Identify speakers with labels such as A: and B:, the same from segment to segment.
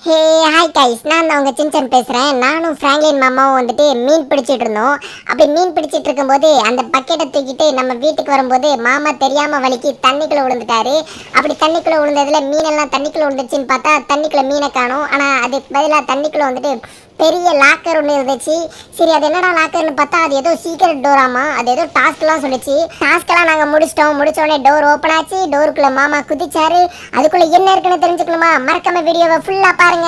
A: hey hi guys நான் தான் உங்க சின்சன் பேசுறேன் நானும் ஃப்ராங்க்லின் மாமாவும் வந்துட்டு மீன் பிடிச்சிட்டு இருந்தோம் அப்படி மீன் பிடிச்சிட்டு இருக்கும்போது அந்த பக்கெட்டை தூக்கிட்டு நம்ம வீட்டுக்கு வரும்போது மாமா தெரியாம வலிக்கு தண்ணிக்குள்ள விழுந்துட்டாரு அப்படி தண்ணிக்குள்ள விழுந்ததுல மீனெல்லாம் தண்ணிக்குள்ள விழுந்துச்சுன்னு பார்த்தா தண்ணிக்குள்ள மீனை காணும் ஆனா அதுக்கு பதிலாக தண்ணிக்குள்ள வந்துட்டு பெரிய லாக்கர் ஒன்று இருந்துச்சு சரி அது என்னடா லாக்கர்னு பார்த்தா அது ஏதோ சீக்கிரம் டோராமா அது ஏதோ டாஸ்க்லாம் சொல்லுச்சு டாஸ்க்கெல்லாம் நாங்கள் முடிச்சிட்டோம் முடிச்ச உடனே டோர் ஓப்பன் ஆச்சு டோருக்குள்ள மாமா குதிச்சாரு அதுக்குள்ள என்ன இருக்குன்னு தெரிஞ்சுக்கணுமா மறக்காம வீடியோவை ஃபுல்லா பாருங்க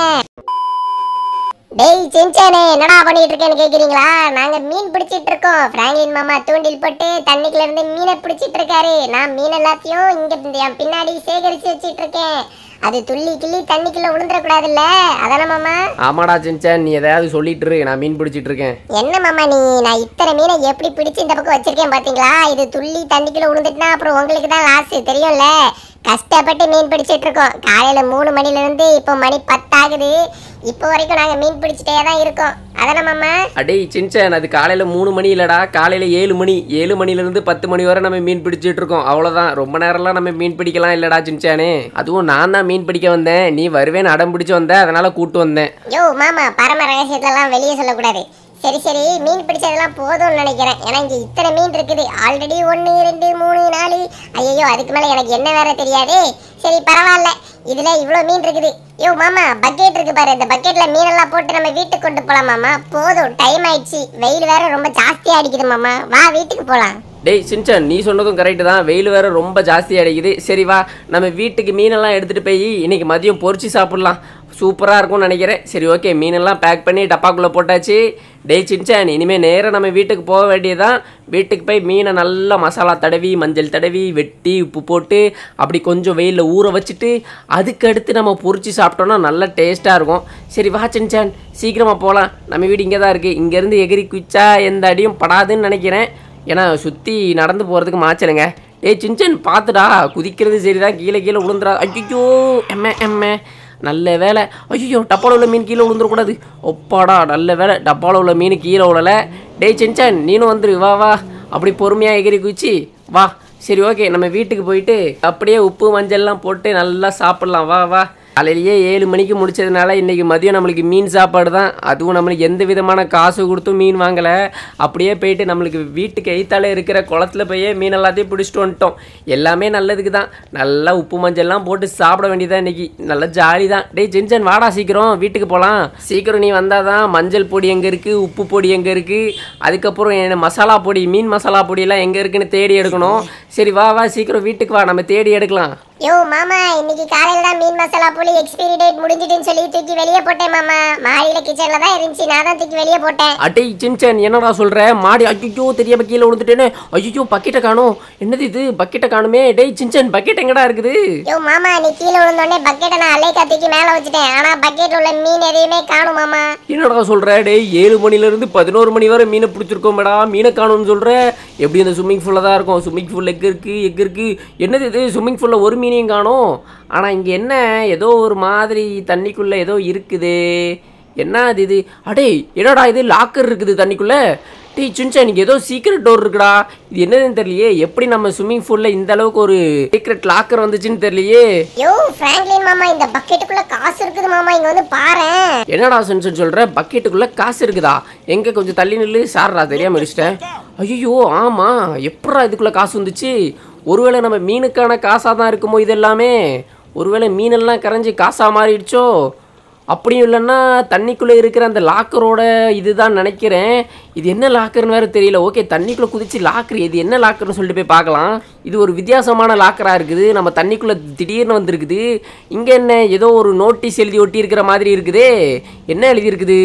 A: டேய் சின்சானே என்னடா பண்ணிட்டு இருக்கேன்னு கேக்குறீங்களா நாங்க மீன் பிடிச்சிட்டு இருக்கோம் பிராங்க்லின் மாமா தூண்டில் போட்டு தண்ணிக்குள்ள இருந்து மீனை பிடிச்சிட்டு இருக்காரு நான் மீன் எல்லாத்தையும் இங்க என் பின்னாடி சேகரிச்சு வச்சிட்டு இருக்கேன் அது துள்ளி கிள்ளி தண்ணிக்குள்ள விழுந்துடக்கூடாதுல்ல அதானே மாமா
B: ஆமாடா சின்சான் நீ எதையாவது சொல்லிட்டு இரு நான் மீன் பிடிச்சிட்டு இருக்கேன்
A: என்ன மாமா நீ நான் இத்தனை மீனை எப்படி பிடிச்சு இந்த பக்கம் வச்சிருக்கேன் பாத்தீங்களா இது துள்ளி தண்ணிக்குள்ள விழுந்துட்டுனா அப்புறம் உங்களுக்கு தான் லாஸ் தெரியும்ல கஷ்டப்பட்டு மீன் பிடிச்சிட்டு இருக்கோம் காலையில மூணு மணில இருந்து இப்போ மணி பத்தாகுது இப்போ வரைக்கும் நாங்க மீன் பிடிச்சிட்டே தான் இருக்கோம் அதானே மாமா
B: அடேய் சின்சான் அது காலையில் மூணு மணி இல்லடா காலையில் ஏழு மணி ஏழு மணிலேருந்து பத்து மணி வரை நம்ம மீன் பிடிச்சிட்டு இருக்கோம் அவ்வளோதான் ரொம்ப நேரம்லாம் நம்ம மீன் பிடிக்கலாம் இல்லடா சின்சானே அதுவும் நான் தான் மீன் பிடிக்க வந்தேன் நீ வருவேன்னு அடம் பிடிச்சு வந்த அதனால கூட்டு வந்தேன்
A: யோ மாமா பரம ரகசியத்தெல்லாம் வெளியே சொல்லக்கூடாது சரி சரி மீன் பிடிச்சதெல்லாம் போதும்னு நினைக்கிறேன் ஏன்னா இங்க இத்தனை மீன் இருக்குது ஆல்ரெடி ஒன்று ரெண்டு மூணு நாலு ஐயோ அதுக்கு மேலே எனக்கு என்ன வேற தெரியாதே சரி பரவாயில்ல இதுல இவ்வளோ மீன் இருக்குது யோ மாமா பக்கெட் இருக்கு பாரு இந்த பக்கெட்ல மீனெல்லாம் போட்டு நம்ம வீட்டுக்கு கொண்டு போலாம் மாமா போதும் டைம் ஆயிடுச்சு வெயில் வேற ரொம்ப ஜாஸ்தியா அடிக்குது மாமா வா வீட்டுக்கு போலாம்
B: டேய் சின்சான் நீ சொன்னதும் கரெக்டு தான் வெயில் வேற ரொம்ப ஜாஸ்தி அடிக்குது சரி வா நம்ம வீட்டுக்கு மீனெல்லாம் எடுத்துகிட்டு போய் இன்னைக்கு மதியம் பொரிச்சு சாப்பிட்லாம் சூப்பராக இருக்கும்னு நினைக்கிறேன் சரி ஓகே மீனெல்லாம் பேக் பண்ணி டப்பாக்குள்ளே போட்டாச்சு டேய் சின்சான் இனிமேல் நேராக நம்ம வீட்டுக்கு போக வேண்டியதான் வீட்டுக்கு போய் மீனை நல்லா மசாலா தடவி மஞ்சள் தடவி வெட்டி உப்பு போட்டு அப்படி கொஞ்சம் வெயிலில் ஊற வச்சுட்டு அதுக்கடுத்து நம்ம பொரிச்சு சாப்பிட்டோன்னா நல்லா டேஸ்ட்டாக இருக்கும் சரி வா சின்சான் சீக்கிரமாக போகலாம் நம்ம வீடு இங்கே தான் இருக்குது இங்கேருந்து எகிரி குச்சா எந்த அடியும் படாதுன்னு நினைக்கிறேன் ஏன்னா சுற்றி நடந்து போகிறதுக்கு மாச்சலுங்க ஏய் சின்சன் பார்த்துடா குதிக்கிறது சரிதான் கீழே கீழே விழுந்துடா ஐயோ எம்ம எம்ம நல்ல வேலை ஐயோ டப்பாவில் உள்ள மீன் கீழே விழுந்துடக்கூடாது ஒப்பாடா நல்ல வேலை டப்பாவில் உள்ள மீன் கீழே விழல டேய் சின்சன் நீனும் வந்துரு வா வா அப்படி பொறுமையாக எகிரி குச்சி வா சரி ஓகே நம்ம வீட்டுக்கு போயிட்டு அப்படியே உப்பு மஞ்சள்லாம் போட்டு நல்லா சாப்பிட்லாம் வா வா காலையிலேயே ஏழு மணிக்கு முடிச்சதுனால இன்றைக்கி மதியம் நம்மளுக்கு மீன் சாப்பாடு தான் அதுவும் நம்மளுக்கு எந்த விதமான காசு கொடுத்தும் மீன் வாங்கலை அப்படியே போயிட்டு நம்மளுக்கு வீட்டுக்கு எய்த்தால இருக்கிற குளத்துல போய் மீன் எல்லாத்தையும் பிடிச்சிட்டு வந்துட்டோம் எல்லாமே நல்லதுக்கு தான் நல்லா உப்பு மஞ்சள்லாம் போட்டு சாப்பிட வேண்டியதான் இன்னைக்கு நல்லா ஜாலி தான் டேய் ஜென்சன் வாடா சீக்கிரம் வீட்டுக்கு போகலாம் சீக்கிரம் நீ வந்தால் தான் மஞ்சள் பொடி எங்கே இருக்குது உப்பு பொடி எங்கே இருக்குது அதுக்கப்புறம் என்ன மசாலா பொடி மீன் மசாலா பொடியெல்லாம் எங்கே இருக்குன்னு தேடி எடுக்கணும் சரி வா வா சீக்கிரம் வீட்டுக்கு வா நம்ம தேடி எடுக்கலாம்
A: யோ மாமா இன்னைக்கு காலையில தான் மீன் மசாலா புளி எக்ஸ்பைரி டேட் முடிஞ்சிட்டுன்னு சொல்லி தூக்கி வெளியே போட்டேன் மாமா மாடியில கிச்சன்ல தான் இருந்துச்சு நான் தான் தூக்கி வெளியே போட்டேன்
B: அட்டை சின்சன் என்னடா சொல்ற மாடி ஐயோ தெரியாம கீழே விழுந்துட்டேன்னு ஐயோ பக்கெட்டை காணும் என்னது இது பக்கெட்டை காணுமே டேய் சின்சன் பக்கெட் எங்கடா இருக்குது
A: யோ மாமா நீ கீழே விழுந்தோடனே பக்கெட்டை நான் அலைக்கா தூக்கி மேல வச்சுட்டேன் ஆனா பக்கெட்ல உள்ள மீன் எதையுமே காணும் மாமா
B: என்னடா சொல்ற டேய் ஏழு மணில இருந்து பதினோரு மணி வரை மீனை பிடிச்சிருக்கோமேடா மீனை காணும்னு சொல்ற எப்படி இந்த ஸ்விம்மிங் ஃபூல்ல தான் இருக்கும் ஸ்விம்மிங் ஃபூல் எக் இருக்கு எக் இருக்கு என்னது இது ஸ்விம்மிங் ஃபூல்ல ஒரு மீனையும் காணும் ஆனா இங்க என்ன ஏதோ ஒரு மாதிரி தண்ணிக்குள்ள ஏதோ இருக்குது என்ன அது இது அடே என்னடா இது லாக்கர் இருக்குது தண்ணிக்குள்ள டேய் சின்சா நீங்க ஏதோ சீக்ரெட் டோர் இருக்குடா இது என்னதுன்னு தெரியலையே எப்படி நம்ம ஸ்விம்மிங் ஃபூல்ல இந்த அளவுக்கு ஒரு சீக்ரெட் லாக்கர் வந்துச்சுன்னு தெரியலையே
A: யோ பிராங்க்லின் மாமா இந்த பக்கெட்டுக்குள்ள காசு இருக்குது மாமா இங்க வந்து பாரேன்
B: என்னடா சென்சன் சொல்ற பக்கெட்டுக்குள்ள காசு இருக்குதா எங்க கொஞ்சம் தள்ளி நில்லு சார்ரா தெரியாம அடிச்சிட்டேன் ஐயோ ஆமா எப்படா இதுக்குள்ள காசு வந்துச்சு ஒருவேளை நம்ம மீனுக்கான காசா தான் இருக்குமோ இது எல்லாமே ஒருவேளை மீனெல்லாம் கரைஞ்சி காசா மாறிடுச்சோ அப்படியும் இல்லைன்னா தண்ணிக்குள்ளே இருக்கிற அந்த லாக்கரோட இதுதான் நினைக்கிறேன் இது என்ன லாக்கர்னு வேறு தெரியல ஓகே தண்ணிக்குள்ளே குதிச்சு லாக்கர் இது என்ன லாக்கர்னு சொல்லிட்டு போய் பார்க்கலாம் இது ஒரு வித்தியாசமான லாக்கராக இருக்குது நம்ம தண்ணிக்குள்ளே திடீர்னு வந்திருக்குது இங்கே என்ன ஏதோ ஒரு நோட்டீஸ் எழுதி ஒட்டி இருக்கிற மாதிரி இருக்குதே என்ன எழுதியிருக்குது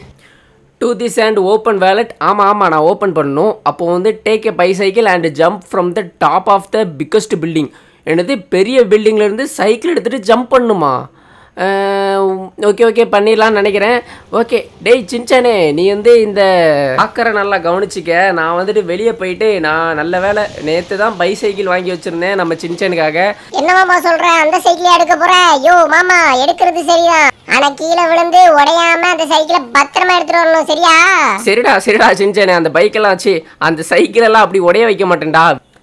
B: do this and open wallet ஆமாம் ஆமாம் நான் ஓப்பன் பண்ணணும் அப்போ வந்து take a bicycle and jump from the top of the biggest building என்னது பெரிய பில்டிங்லேருந்து சைக்கிள் எடுத்துகிட்டு ஜம்ப் பண்ணுமா ஓகே ஓகே பண்ணிடலாம்னு நினைக்கிறேன் ஓகே டேய் சின்சானே நீ வந்து இந்த ஆக்கரை நல்லா கவனிச்சிக்க நான் வந்துட்டு வெளியே போயிட்டு நான் நல்ல வேலை நேற்று தான் பைசைக்கிள் வாங்கி வச்சுருந்தேன் நம்ம சின்சானுக்காக
A: என்ன மாமா சொல்ற அந்த சைக்கிளே எடுக்க போற யோ மாமா எடுக்கிறது சரிதான் ஆனா கீழே விழுந்து உடையாம அந்த சைக்கிளை பத்திரமா எடுத்துட்டு வரணும் சரியா
B: சரிடா சரிடா சின்சானே அந்த பைக்கெல்லாம் வச்சு அந்த சைக்கிள் எல்லாம் அப்படி உடைய வைக்க மாட்டேன்டா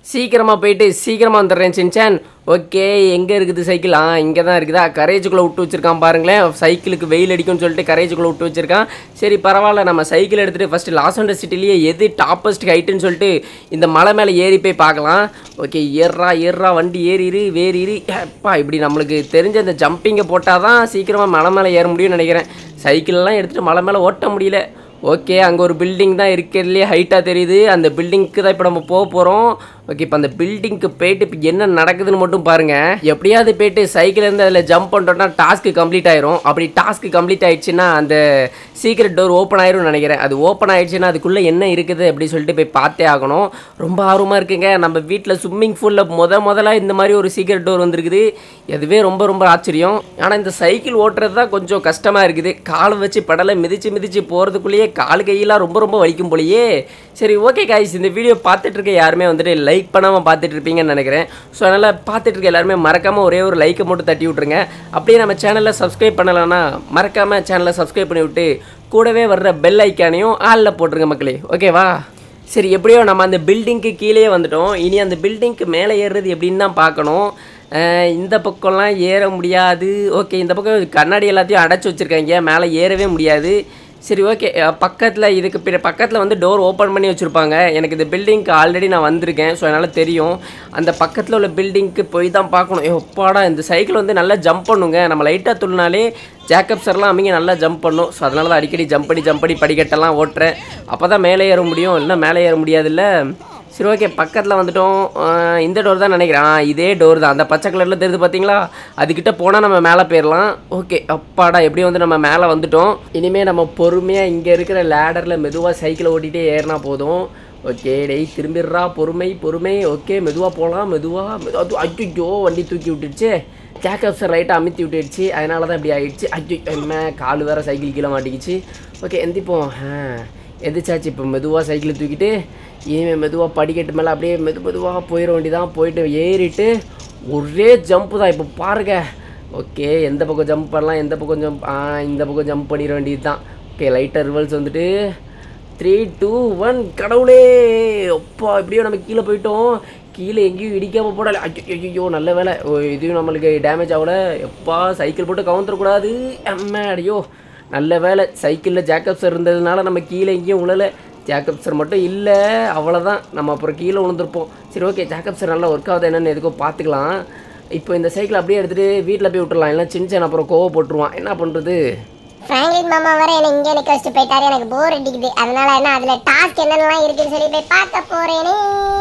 B: சீக்கிரமாக போயிட்டு சீக்கிரமாக வந்துடுறேன் சின்சான் ஓகே எங்கே இருக்குது சைக்கிள் ஆ இங்கே தான் இருக்குதா கரேஜுக்குள்ளே விட்டு வச்சிருக்கான் பாருங்களேன் சைக்கிளுக்கு வெயில் அடிக்கும்னு சொல்லிட்டு கரேஜுக்குள்ளே விட்டு வச்சிருக்கான் சரி பரவாயில்ல நம்ம சைக்கிள் எடுத்துகிட்டு ஃபஸ்ட்டு லாஸ் அண்டர் சிட்டிலேயே எது டாப்பஸ்ட் ஹைட்டுன்னு சொல்லிட்டு இந்த மலை மேலே ஏறி போய் பார்க்கலாம் ஓகே ஏறுறா ஏறுறா வண்டி ஏறிரு வேறிரு அப்பா இப்படி நம்மளுக்கு தெரிஞ்ச இந்த ஜம்பிங்கை போட்டால் தான் சீக்கிரமாக மலை மேலே ஏற முடியும்னு நினைக்கிறேன் சைக்கிள்லாம் எடுத்துகிட்டு மலை மேலே ஓட்ட முடியல ஓகே அங்கே ஒரு பில்டிங் தான் இருக்கிறதுலே ஹைட்டாக தெரியுது அந்த பில்டிங்க்கு தான் இப்போ நம்ம போக போகிறோம் ஓகே இப்போ அந்த பில்டிங்க்கு போயிட்டு இப்போ என்ன நடக்குதுன்னு மட்டும் பாருங்கள் எப்படியாவது போயிட்டு சைக்கிள் இருந்து அதில் ஜம்ப் பண்ணிட்டோம்னா டாஸ்க்கு கம்ப்ளீட் ஆயிரும் அப்படி டாஸ்க்கு கம்ப்ளீட் ஆயிடுச்சுன்னா அந்த சீக்ரெட் டோர் ஓப்பன் ஆயிரும்னு நினைக்கிறேன் அது ஓப்பன் ஆயிடுச்சுன்னா அதுக்குள்ளே என்ன இருக்குது அப்படி சொல்லிட்டு போய் பார்த்தே ஆகணும் ரொம்ப ஆர்வமாக இருக்குங்க நம்ம வீட்டில் ஸ்விம்மிங் பூலில் முத முதல்ல இந்த மாதிரி ஒரு சீக்ரெட் டோர் வந்திருக்குது அதுவே ரொம்ப ரொம்ப ஆச்சரியம் ஆனால் இந்த சைக்கிள் ஓட்டுறது தான் கொஞ்சம் கஷ்டமாக இருக்குது காலை வச்சு படலை மிதிச்சு மிதிச்சு போகிறதுக்குள்ளேயே கால் கையெல்லாம் ரொம்ப ரொம்ப வலிக்கும் போலயே சரி ஓகே காய்ஸ் இந்த வீடியோ பார்த்துட்டு இருக்க யாருமே வந்துட்டு லைக் பண்ணாமல் பார்த்துட்டு இருப்பீங்கன்னு நினைக்கிறேன் ஸோ அதனால் பார்த்துட்டு இருக்க எல்லாருமே மறக்காமல் ஒரே ஒரு லைக்கை மட்டும் தட்டி விட்ருங்க அப்படியே நம்ம சேனலில் சப்ஸ்கிரைப் பண்ணலைன்னா மறக்காமல் சேனலை சப்ஸ்கிரைப் பண்ணி விட்டு கூடவே வர்ற பெல் ஐக்கானையும் ஆளில் போட்டுருங்க மக்களே ஓகேவா சரி எப்படியோ நம்ம அந்த பில்டிங்க்கு கீழே வந்துட்டோம் இனி அந்த பில்டிங்க்கு மேலே ஏறுறது எப்படின்னு தான் பார்க்கணும் அஹ் இந்த பக்கம்லாம் ஏற முடியாது ஓகே இந்த பக்கம் கண்ணாடி எல்லாத்தையும் அடைச்சி வச்சுருக்காங்க மேலே ஏறவே முடியாது சரி ஓகே பக்கத்தில் இதுக்கு பிற பக்கத்தில் வந்து டோர் ஓப்பன் பண்ணி வச்சுருப்பாங்க எனக்கு இந்த பில்டிங்க்கு ஆல்ரெடி நான் வந்திருக்கேன் ஸோ அதனால் தெரியும் அந்த பக்கத்தில் உள்ள பில்டிங்க்கு போய் தான் பார்க்கணும் எப்பாடா இந்த சைக்கிள் வந்து நல்லா ஜம்ப் பண்ணுங்க நம்ம லைட்டாக துள்ளினாலே ஜாக்கப் சார்லாம் அவங்க நல்லா ஜம்ப் பண்ணும் ஸோ அதனால தான் அடிக்கடி ஜம்ப் பண்ணி ஜம்ப் பண்ணி படிக்கட்டெல்லாம் ஓட்டுறேன் அப்போ தான் மேலே ஏற முடியும் இல்லைன்னா மேலே ஏற முடியாதுல்ல சரி ஓகே பக்கத்தில் வந்துட்டோம் ஆஹ் இந்த டோர் தான் நினைக்கிறேன் ஆ, இதே டோர் தான் அந்த பச்சை கலரில் தெரியுது பார்த்தீங்களா அதுக்கிட்ட போனால் நம்ம மேலே போயிடலாம் ஓகே அப்பாடா எப்படியும் வந்து நம்ம மேலே வந்துட்டோம் இனிமேல் நம்ம பொறுமையாக இங்கே இருக்கிற லேடரில் மெதுவாக சைக்கிளை ஓட்டிகிட்டே ஏறினா போதும் ஓகே டேய் திரும்பிடுறா பொறுமை பொறுமை ஓகே மெதுவாக போகலாம் மெதுவாக அது ஐயோ வண்டி தூக்கி விட்டுடுச்சு ஜாக்கப் சார் ரைட்டாக அமுத்தி விட்டுடுச்சு அதனால தான் இப்படி ஆயிடுச்சு ஐயோ என்ன கால் வேறு சைக்கிள் கீழே மாட்டிக்கிச்சு ஓகே எந்திப்போம் ஆ எந்திரிச்சாச்சு இப்போ மெதுவாக சைக்கிளை தூக்கிட்டு இனிமேல் மெதுவாக படிக்கட்டு மேலே அப்படியே மெது மெதுவாக போயிட வேண்டியதான் போயிட்டு ஏறிட்டு ஒரே ஜம்ப்பு தான் இப்போ பாருங்க ஓகே எந்த பக்கம் ஜம்ப் பண்ணலாம் எந்த பக்கம் ஜம்ப் ஆ இந்த பக்கம் ஜம்ப் பண்ணிட வேண்டியது தான் ஓகே லைட்டர் ரிவல்ஸ் வந்துட்டு த்ரீ டூ ஒன் கடவுளே அப்பா எப்படியோ நம்ம கீழே போயிட்டோம் கீழே எங்கேயும் இடிக்காம போடல ஐயோ நல்ல வேலை ஓ, இதுவும் நம்மளுக்கு டேமேஜ் ஆகல எப்பா சைக்கிள் போட்டு கவுந்துடக்கூடாது அம்மாடியோ நல்ல வேலை சைக்கிளில் ஜாக்கப் சார் இருந்ததுனால நம்ம கீழே எங்கேயும் உழலை ஜாக்கப் சார் மட்டும் இல்லை அவ்வளோதான் நம்ம அப்புறம் கீழே விழுந்திருப்போம் சரி ஓகே ஜாக்கப் சார் நல்லா ஒர்க் ஆகுது என்னன்னு எதுக்கோ பார்த்துக்கலாம் இப்போ இந்த சைக்கிள் அப்படியே எடுத்துகிட்டு வீட்டில் போய் விட்டுறலாம் இல்லை சின்ன சின்ன அப்புறம் கோவ போட்டுருவான் என்ன பண்ணுறது
A: பிராங்க்லின் மாமா வர என்ன இங்கே நிக்க வச்சுட்டு போயிட்டாரு எனக்கு போர் அடிக்குது அதனால என்ன அதுல டாஸ்க் என்னென்னலாம் இருக்குன்னு சொல்லி போய் பார்க்க போறேனே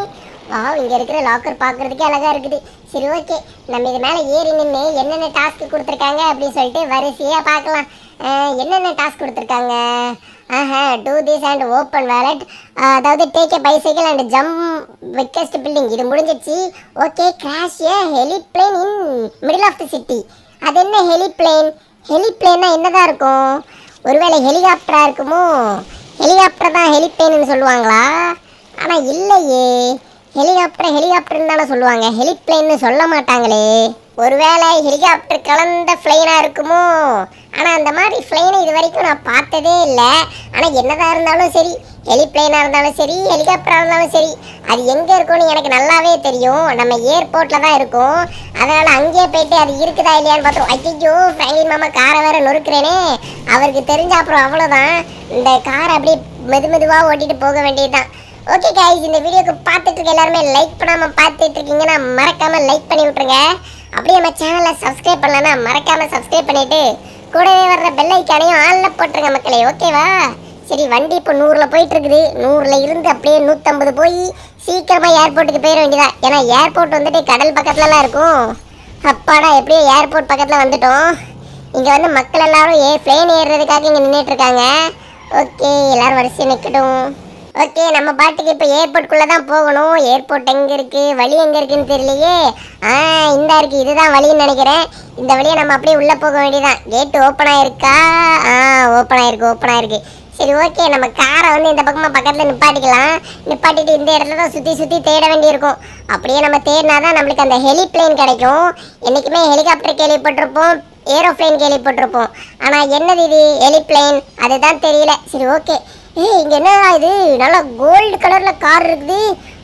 A: வாவ் இங்க இருக்கிற லாக்கர் பார்க்கிறதுக்கே அழகா இருக்குது சரி ஓகே நம்ம இது மேல ஏறி நின்று என்னென்ன டாஸ்க் கொடுத்துருக்காங்க அப்படின்னு சொல்லிட்டு வரிசையா பார்க்கலாம் அஹ், என்னென்ன டாஸ்க் கொடுத்துருக்காங்க ஆஹா do this and open wallet அதாவது take a bicycle and jump biggest building இது முடிஞ்சிச்சு ஓகே கிராஷ் ஏ ஹெலிப்ளேன் in middle of the city அது என்ன ஹெலிப்ளேன் ஹெலிப்ளேன்னா என்னதான் இருக்கும் ஒருவேளை ஹெலிகாப்டரா இருக்குமோ ஹெலிகாப்டர் தான் ஹெலிப்ளேன்னு சொல்லுவாங்களா ஆனால் இல்லையே ஹெலிகாப்டர் ஹெலிகாப்டர்னு தானே சொல்லுவாங்க ஹெலிப்ளேன்னு சொல்ல மாட்டாங்களே ஒருவேளை ஹெலிகாப்டர் கலந்த ஃப்ளைனாக இருக்குமோ ஆனால் அந்த மாதிரி ஃப்ளைனை இது வரைக்கும் நான் பார்த்ததே இல்லை ஆனால் என்னதான் இருந்தாலும் சரி ஹெலிப்ளேனாக இருந்தாலும் சரி ஹெலிகாப்டராக இருந்தாலும் சரி அது எங்கே இருக்கும்னு எனக்கு நல்லாவே தெரியும் நம்ம ஏர்போர்ட்டில் தான் இருக்கும் அதனால் அங்கேயே போயிட்டு அது இருக்குதா இல்லையான்னு பார்த்தோம் ஐயோ ஃப்ராங்க்லின் மாமா காரை வேற நொறுக்குறேனே அவருக்கு தெரிஞ்ச அப்புறம் அவ்வளோதான் இந்த காரை அப்படியே மெது மெதுவாக ஓட்டிட்டு போக வேண்டியதுதான் ஓகே guys இந்த வீடியோக்கு பார்த்துட்டு இருக்க எல்லாருமே லைக் பண்ணாமல் பார்த்துட்டு இருக்கீங்கன்னா மறக்காமல் லைக் பண்ணி விட்ருங்க அப்படியே நம்ம சேனலை சப்ஸ்கிரைப் பண்ணலன்னா மறக்காமல் சப்ஸ்கிரைப் பண்ணிட்டு கூடவே வர்ற பெல் ஐக்கானையும் ஆளில் போட்டுருங்க மக்களே ஓகேவா சரி வண்டி இப்போ நூறில் போயிட்டு இருக்குது நூறில் இருந்து அப்படியே நூற்றம்பது போய் சீக்கிரமாக ஏர்போர்ட்டுக்கு போயிட வேண்டியதா ஏன்னா ஏர்போர்ட் வந்துட்டு கடல் பக்கத்துலலாம் இருக்கும் அப்பாடா எப்படியோ ஏர்போர்ட் பக்கத்தில் வந்துட்டோம் இங்கே வந்து மக்கள் எல்லாரும் ஏ பிளேன் ஏறுறதுக்காக இங்கே நின்றுட்டு இருக்காங்க ஓகே எல்லாரும் வரிசையாக நிற்கட்டும் ஓகே நம்ம பாட்டுக்கு இப்போ ஏர்போர்ட்குள்ளே தான் போகணும் ஏர்போர்ட் எங்கே இருக்குது வழி எங்கே இருக்குன்னு தெரியலையே ஆ இந்த இருக்குது இதுதான் வழின்னு நினைக்கிறேன் இந்த வழியை நம்ம அப்படியே உள்ளே போக வேண்டியதான் கேட் ஓப்பன் ஆயிருக்கா ஆ ஓப்பன் ஆயிருக்கு ஓப்பன் ஆயிருக்கு சரி ஓகே நம்ம காரை வந்து இந்த பக்கமாக பக்கத்தில் நிப்பாட்டிக்கலாம் நிப்பாட்டிட்டு இந்த இடத்துல தான் சுற்றி சுற்றி தேட வேண்டியிருக்கும் அப்படியே நம்ம தேடினா தான் நம்மளுக்கு அந்த ஹெலிப்ளேன் கிடைக்கும் என்றைக்குமே ஹெலிகாப்டர் கேள்விப்பட்டிருப்போம் ஏரோப்ளேன் கேள்விப்பட்டிருப்போம் ஆனால் என்னது இது ஹெலிப்ளேன் அதுதான் தெரியல சரி ஓகே ஏய் இங்கே என்னடா இது நல்லா கோல்டு கலரில் கார் இருக்குது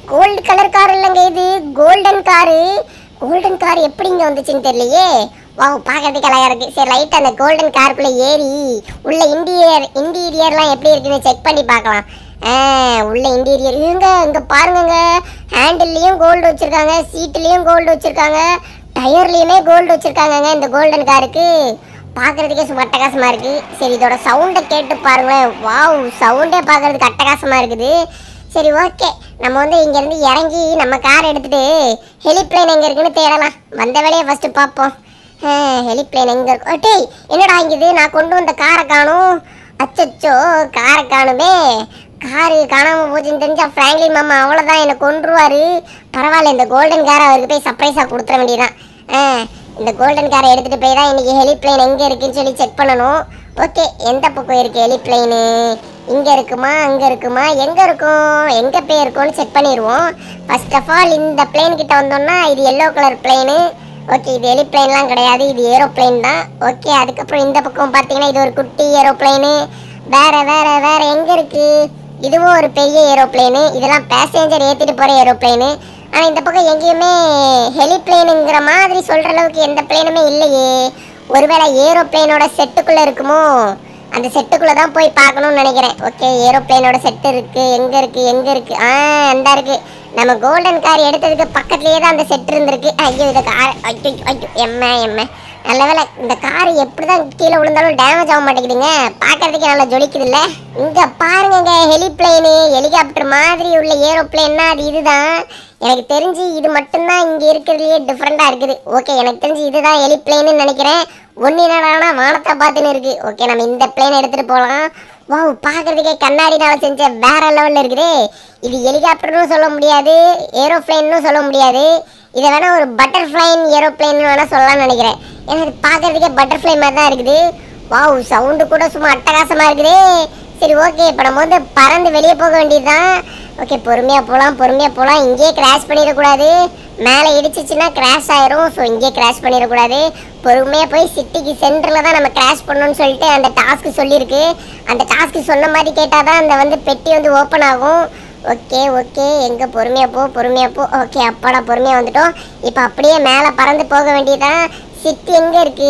A: கோல்டு கலர் கார் இல்லைங்க இது கோல்டன் காரு கோல்டன் கார் எப்படி இங்க வந்துச்சுன்னு தெரியலையே வாவ் பார்க்கறதுக்கு அழகா இருக்கு சரி லைட் அந்த கோல்டன் காருக்குள்ள ஏறி உள்ள இன்டீரியர் இன்டீரியர்லாம் எப்படி இருக்குன்னு செக் பண்ணி பார்க்கலாம் ஆ, உள்ள இன்டீரியர் இங்க இங்க பாருங்கங்க ஹேண்டில்லையும் கோல்டு வச்சிருக்காங்க சீட்லயும் கோல்டு வச்சிருக்காங்க டயர்லயுமே கோல்டு வச்சிருக்காங்கங்க இந்த கோல்டன் காருக்கு பார்க்கறதுக்கே சும்மா அட்டகாசமா இருக்கு சரி இதோட சவுண்டை கேட்டு பாருங்களேன் வாவ் சவுண்டே பார்க்கறதுக்கு அட்டகாசமா இருக்குது சரி ஓகே நம்ம வந்து இங்க இருந்து இறங்கி நம்ம கார் எடுத்துட்டு ஹெலிப்ளேன் எங்க இருக்குன்னு தேடலாம் வந்த வேலையை ஃபர்ஸ்ட் பார்ப்போம் ஹெலிப்ளேன் எங்க இருக்கும் ஓ, டேய் என்னடா இங்க இது நான் கொண்டு வந்த காரை காணும் அச்சச்சோ காரை காணுமே காரு காணாம போச்சுன்னு தெரிஞ்சா ஃப்ராங்க்லின் மாமா அவ்வளோதான் என்னை கொன்றுவாரு பரவாயில்ல இந்த கோல்டன் காரை அவருக்கு போய் சர்ப்ரைஸாக கொடுத்துட வேண்டியதான் ஆ இந்த கோல்டன் காரை எடுத்துட்டு போய் தான் இன்னைக்கு ஹெலிப்ளேன் எங்க இருக்குன்னு சொல்லி செக் பண்ணணும் ஓகே எந்த பக்கம் இருக்கு ஹெலிப்ளேனு இங்க இருக்குமா அங்க இருக்குமா எங்க இருக்கும் எங்க போய் இருக்கும்னு செக் பண்ணிடுவோம் ஃபர்ஸ்ட் ஆஃப் ஆல் இந்த பிளேன் கிட்ட வந்தோம்னா இது எல்லோ கலர் பிளேனு ஓகே இது ஹெலிப்ளேன்லாம் கிடையாது இது ஏரோப்ளேன் தான் ஓகே அதுக்கப்புறம் இந்த பக்கம் பார்த்தீங்கன்னா இது ஒரு குட்டி ஏரோப்ளேனு வேற வேற வேற எங்க இருக்கு இதுவும் ஒரு பெரிய ஏரோப்ளேனு இதெல்லாம் பேசஞ்சர் ஏத்திட்டு போற ஏரோப்ளேனு ஆனா இந்த பக்கம் எங்கேயுமே ஹெலிப்ளேனுங்கிற மாதிரி சொல்ற அளவுக்கு எந்த பிளேனுமே இல்லையே ஒருவேளை ஏரோப்ளேனோட செட்டுக்குள்ள இருக்குமோ அந்த செட்டுக்குள்ள தான் போய் பார்க்கணும்னு நினைக்கிறேன் ஓகே ஏரோப்ளேனோட செட்டு இருக்கு எங்க இருக்கு எங்க இருக்கு ஆ அந்த இருக்கு நம்ம கோல்டன் கார் எடுத்ததுக்கு பக்கத்துலயே தான் அந்த செட் இருந்திருக்கு ஐயோ இந்த கார் ஐயோ ஐயோ எம்ம எம்ம நல்ல வேளை இந்த கார் எப்படிதான் கீழே விழுந்தாலும் டேமேஜ் ஆக மாட்டேங்குதுங்க பார்க்கறதுக்கு நல்லா ஜொலிக்குது இல்ல இங்க பாருங்கங்க ஹெலிப்ளேனு ஹெலிகாப்டர் மாதிரி உள்ள ஏரோப்ளேன்னா அது இதுதான் எனக்கு தெரிஞ்சு இது மட்டும்தான் இங்க இருக்கிறதுலயே டிஃப்ரெண்டா இருக்குது ஓகே எனக்கு தெரிஞ்சு இதுதான் ஹெலிப்ளேன்னு நினைக்கிறேன் ஒன்னு என்னடானா வானத்தை பார்த்துன்னு இருக்கு ஓகே நம்ம இந்த பிளேன் எடுத்துட்டு போகலாம் வாவ் பார்க்கறதுக்கே கண்ணாடினால செஞ்ச வேற லெவல்ல இருக்குது இது ஹெலிகாப்டர்னு சொல்ல முடியாது ஏரோப்ளேன்னு சொல்ல முடியாது இதை வேணா ஒரு பட்டர்ஃப்ளைன் ஏரோப்ளேன் வேணா சொல்லலாம்னு நினைக்கிறேன் ஏன்னா இது பார்க்கறதுக்கே பட்டர்ஃப்ளை மாதிரி தான் இருக்குது வாவ் சவுண்டு கூட சும்மா அட்டகாசமா இருக்குது சரி ஓகே இப்போ நம்ம வந்து பறந்து வெளியே போக வேண்டியதுதான் ஓகே பொறுமையாக போகலாம் பொறுமையாக போகலாம் இங்கேயே கிராஷ் பண்ணிடக்கூடாது மேலே இடிச்சிச்சுன்னா கிராஷ் ஆயிரும் ஸோ இங்கேயே கிராஷ் பண்ணிடக்கூடாது பொறுமையாக போய் சிட்டிக்கு சென்டரில் தான் நம்ம கிராஷ் பண்ணணும்னு சொல்லிட்டு அந்த டாஸ்க்கு சொல்லியிருக்கு அந்த டாஸ்க்கு சொன்ன மாதிரி கேட்டால் தான் அந்த வந்து பெட்டி வந்து ஓப்பன் ஆகும் ஓகே ஓகே எங்கே பொறுமையாக போ பொறுமையாக போ ஓகே அப்பாடா பொறுமையாக வந்துட்டோம் இப்போ அப்படியே மேலே பறந்து போக வேண்டியதுதான் சிட்டி எங்கே இருக்கு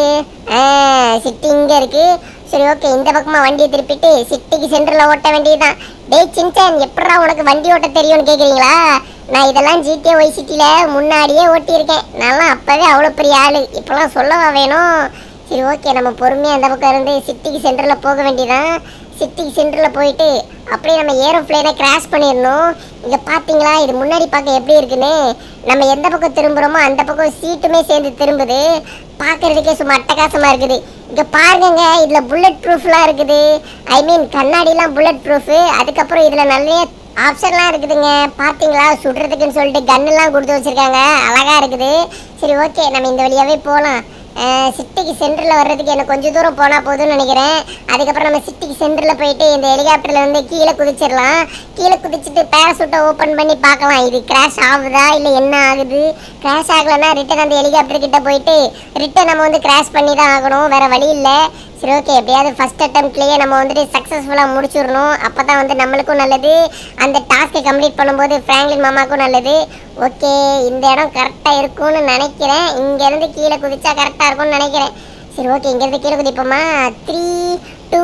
A: ஆ சிட்டி இங்கே இருக்கு சரி ஓகே இந்த பக்கமாக வண்டியை திருப்பிட்டு சிட்டிக்கு சென்டரில் ஓட்ட வேண்டியதுதான் டேய் சின்சான் எப்படா உனக்கு வண்டி ஓட்ட தெரியும்னு கேட்குறீங்களா நான் இதெல்லாம் ஜிடிஏ ஒய் சிட்டியில் முன்னாடியே ஓட்டியிருக்கேன் நான்லாம் அப்போவே அவ்வளோ பெரிய ஆள் இப்போலாம் சொல்லவா வேணும் சரி ஓகே நம்ம பொறுமையாக அந்த பக்கம் இருந்து சிட்டிக்கு சென்டரில் போக வேண்டியதான் சிட்டிக்கு சென்டரில் போயிட்டு அப்படியே நம்ம ஏரோப்ளேனை கிராஷ் பண்ணிடணும் இங்கே பார்த்தீங்களா இது முன்னாடி பார்க்க எப்படி இருக்குன்னு நம்ம எந்த பக்கம் திரும்புகிறோமோ அந்த பக்கம் சீட்டுமே சேர்ந்து திரும்புது பார்க்கறதுக்கே சும்மா அட்டகாசமாக இருக்குது இங்கே பாருங்கங்க இதில் புல்லட் ப்ரூஃப்லாம் இருக்குது ஐ மீன் கண்ணாடிலாம் புல்லட் ப்ரூஃபு அதுக்கப்புறம் இதில் நிறைய ஆப்ஷன்லாம் இருக்குதுங்க பார்த்தீங்களா சுடுறதுக்குன்னு சொல்லிட்டு கன்னுலாம் கொடுத்து வச்சிருக்காங்க அழகா இருக்குது சரி ஓகே நம்ம இந்த வழியாவே போகலாம் சிட்டிக்கு சென்டரில் வர்றதுக்கு எனக்கு கொஞ்சம் தூரம் போனால் போதும்னு நினைக்கிறேன் அதுக்கப்புறம் நம்ம சிட்டிக்கு சென்டரில் போயிட்டு இந்த ஹெலிகாப்டரில் வந்து கீழே குதிச்சிடலாம் கீழே குதிச்சுட்டு பேராசூட்டை ஓப்பன் பண்ணி பார்க்கலாம் இது கிராஷ் ஆகுதா இல்லை என்ன ஆகுது கிராஷ் ஆகலைன்னா ரிட்டன் அந்த ஹெலிகாப்டர் கிட்ட போயிட்டு ரிட்டன் நம்ம வந்து கிராஷ் பண்ணி தான் ஆகணும் வேற வழி இல்லை சரி ஓகே எப்படியாவது ஃபர்ஸ்ட் அட்டம்ப்ட்லேயே நம்ம வந்துட்டு சக்ஸஸ்ஃபுல்லாக முடிச்சிடணும் அப்போ தான் வந்து நம்மளுக்கும் நல்லது அந்த டாஸ்க்கை கம்ப்ளீட் பண்ணும்போது ஃப்ராங்க்லின் மாமாக்கும் நல்லது ஓகே இந்த இடம் கரெக்டாக இருக்கும்னு நினைக்கிறேன் இங்கேருந்து கீழே குதிச்சா கரெக்டாக இருக்கும்னு நினைக்கிறேன் சரி ஓகே இங்கேருந்து கீழே குதிப்போமா த்ரீ டூ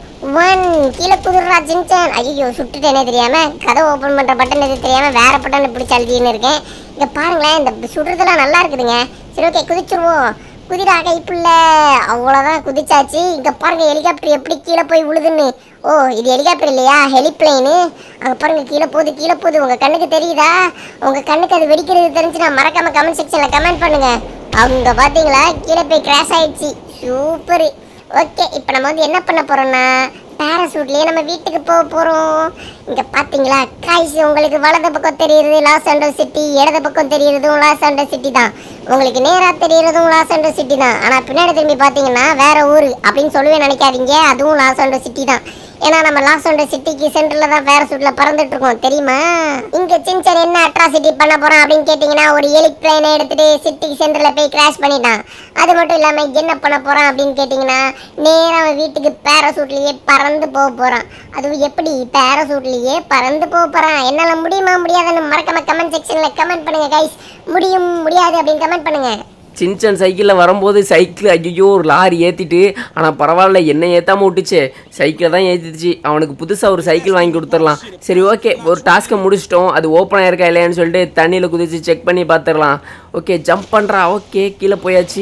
A: ஒன் கீழே குதிர்றா ஜின்சான் ஐயோ சுட்டுட்டேனே தெரியாம கதை ஓப்பன் பண்ணுற பட்டன் எது தெரியாம வேற பட்டன் பிடிச்சி அழுதின்னு இருக்கேன் இங்கே பாருங்களேன் இந்த சுடுறதெல்லாம் நல்லா இருக்குதுங்க சரி ஓகே குதிச்சிருவோம் குதிரா கைப்புள்ள அவ்வளோதான் குதிச்சாச்சு இங்கே பாருங்க ஹெலிகாப்டர் எப்படி கீழே போய் விழுதுன்னு ஓ இது ஹெலிகாப்டர் இல்லையா ஹெலிப்ளைனு அங்கே பாருங்க கீழே போகுது கீழே போகுது உங்கள் கண்ணுக்கு தெரியுதா உங்கள் கண்ணுக்கு அது வெடிக்கிறது தெரிஞ்சுன்னா மறக்காம கமெண்ட் செக்ஷனில் கமெண்ட் பண்ணுங்க அவங்க பார்த்தீங்களா கீழே போய் கிராஷ் ஆயிடுச்சு சூப்பர் ஓகே இப்போ நம்ம வந்து என்ன பண்ண போறோம்னா பேராசூட்லயே நம்ம வீட்டுக்கு போக போறோம் இங்க பாத்தீங்களா காய்ஸ் உங்களுக்கு வலது பக்கம் தெரியுறது லாஸ் ஆண்டோ சிட்டி இடது பக்கம் தெரியுறதும் லாஸ் ஆண்டோ சிட்டி தான் உங்களுக்கு நேரா தெரியுறதும் லாஸ் ஆண்டோ சிட்டி தான் ஆனா பின்னாடி திரும்பி பாத்தீங்கன்னா வேற ஊர் அப்படின்னு சொல்லவே நினைக்காதீங்க அதுவும் லாஸ் ஆண்டோ சிட்டி தான் ஏன்னா நம்ம லாஸ் ஒன்ற சிட்டிக்கு சென்டர்ல தான் பேரசூட்ல பறந்துட்டு இருக்கோம் தெரியுமா இங்க சின்சன் என்ன அட்ராசிட்டி பண்ண போறான் அப்படின்னு கேட்டீங்கன்னா ஒரு எலி பிளேனை எடுத்துட்டு சிட்டிக்கு சென்டர்ல போய் கிராஷ் பண்ணிட்டான் அது மட்டும் இல்லாம என்ன பண்ண போறான் அப்படின்னு கேட்டீங்கன்னா நேரா அவன் வீட்டுக்கு பேரசூட்லயே பறந்து போக போறான் அதுவும் எப்படி பேரசூட்லயே பறந்து போக போறான் என்னால முடியுமா முடியாதுன்னு மறக்காம கமெண்ட் செக்ஷன்ல கமெண்ட் பண்ணுங்க கைஸ் முடியும் முடியாது அப்படின்னு கமெண்ட் பண்ணுங்க
B: சின்சன் சைக்கிளில் வரும்போது சைக்கிள் ஐயோ ஒரு லாரி ஏற்றிட்டு ஆனால் பரவாயில்ல என்ன ஏற்றாம விட்டுச்சு சைக்கிளை தான் ஏற்றிடுச்சு அவனுக்கு புதுசாக ஒரு சைக்கிள் வாங்கி கொடுத்துடலாம் சரி ஓகே ஒரு டாஸ்க்கை முடிச்சிட்டோம் அது ஓப்பன் ஆயிருக்கா இல்லையான்னு சொல்லிட்டு தண்ணியில் குதிச்சு செக் பண்ணி பார்த்துடலாம் ஓகே ஜம்ப் பண்ணுறா ஓகே கீழே போயாச்சு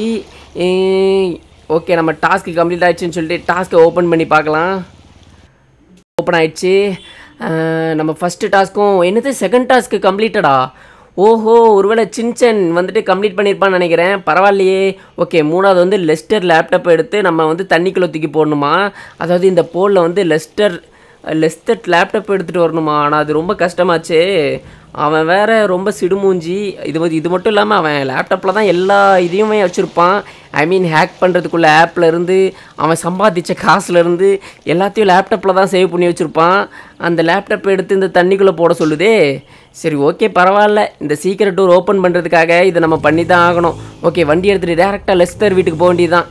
B: ஓகே நம்ம டாஸ்க்கு கம்ப்ளீட் ஆயிடுச்சுன்னு சொல்லிட்டு டாஸ்க்கை ஓப்பன் பண்ணி பார்க்கலாம் ஓப்பன் ஆயிடுச்சு அஹ் நம்ம ஃபஸ்ட்டு டாஸ்க்கும் என்னது செகண்ட் டாஸ்க்கு கம்ப்ளீட்டடா ஓஹோ ஒருவேளை சின்சன் வந்துட்டு கம்ப்ளீட் பண்ணியிருப்பான்னு நினைக்கிறேன் பரவாயில்லையே ஓகே மூணாவது வந்து லெஸ்டர் லேப்டாப் எடுத்து நம்ம வந்து தண்ணிக்குள்ள தூக்கி போடணுமா அதாவது இந்த போலில் வந்து லெஸ்டர் லெஸ்டர் லேப்டாப் எடுத்துகிட்டு வரணுமா ஆனால் அது ரொம்ப கஷ்டமாச்சே அவன் வேற ரொம்ப சிடுமூஞ்சி இது வந்து இது மட்டும் இல்லாமல் அவன் லேப்டாப்பில் தான் எல்லா இதையுமே வச்சுருப்பான் ஐ மீன் ஹேக் பண்ணுறதுக்குள்ள ஆப்பில் இருந்து அவன் சம்பாதிச்ச காசுல இருந்து எல்லாத்தையும் லேப்டாப்பில் தான் சேவ் பண்ணி வச்சுருப்பான் அந்த லேப்டாப் எடுத்து இந்த தண்ணிக்குள்ளே போட சொல்லுதே சரி ஓகே பரவாயில்ல இந்த சீக்கிரம் டோர் ஓப்பன் பண்ணுறதுக்காக இதை நம்ம பண்ணி தான் ஆகணும் ஓகே வண்டி எடுத்துகிட்டு டேரெக்டாக லெஸ்தர் வீட்டுக்கு போக வேண்டியதுதான்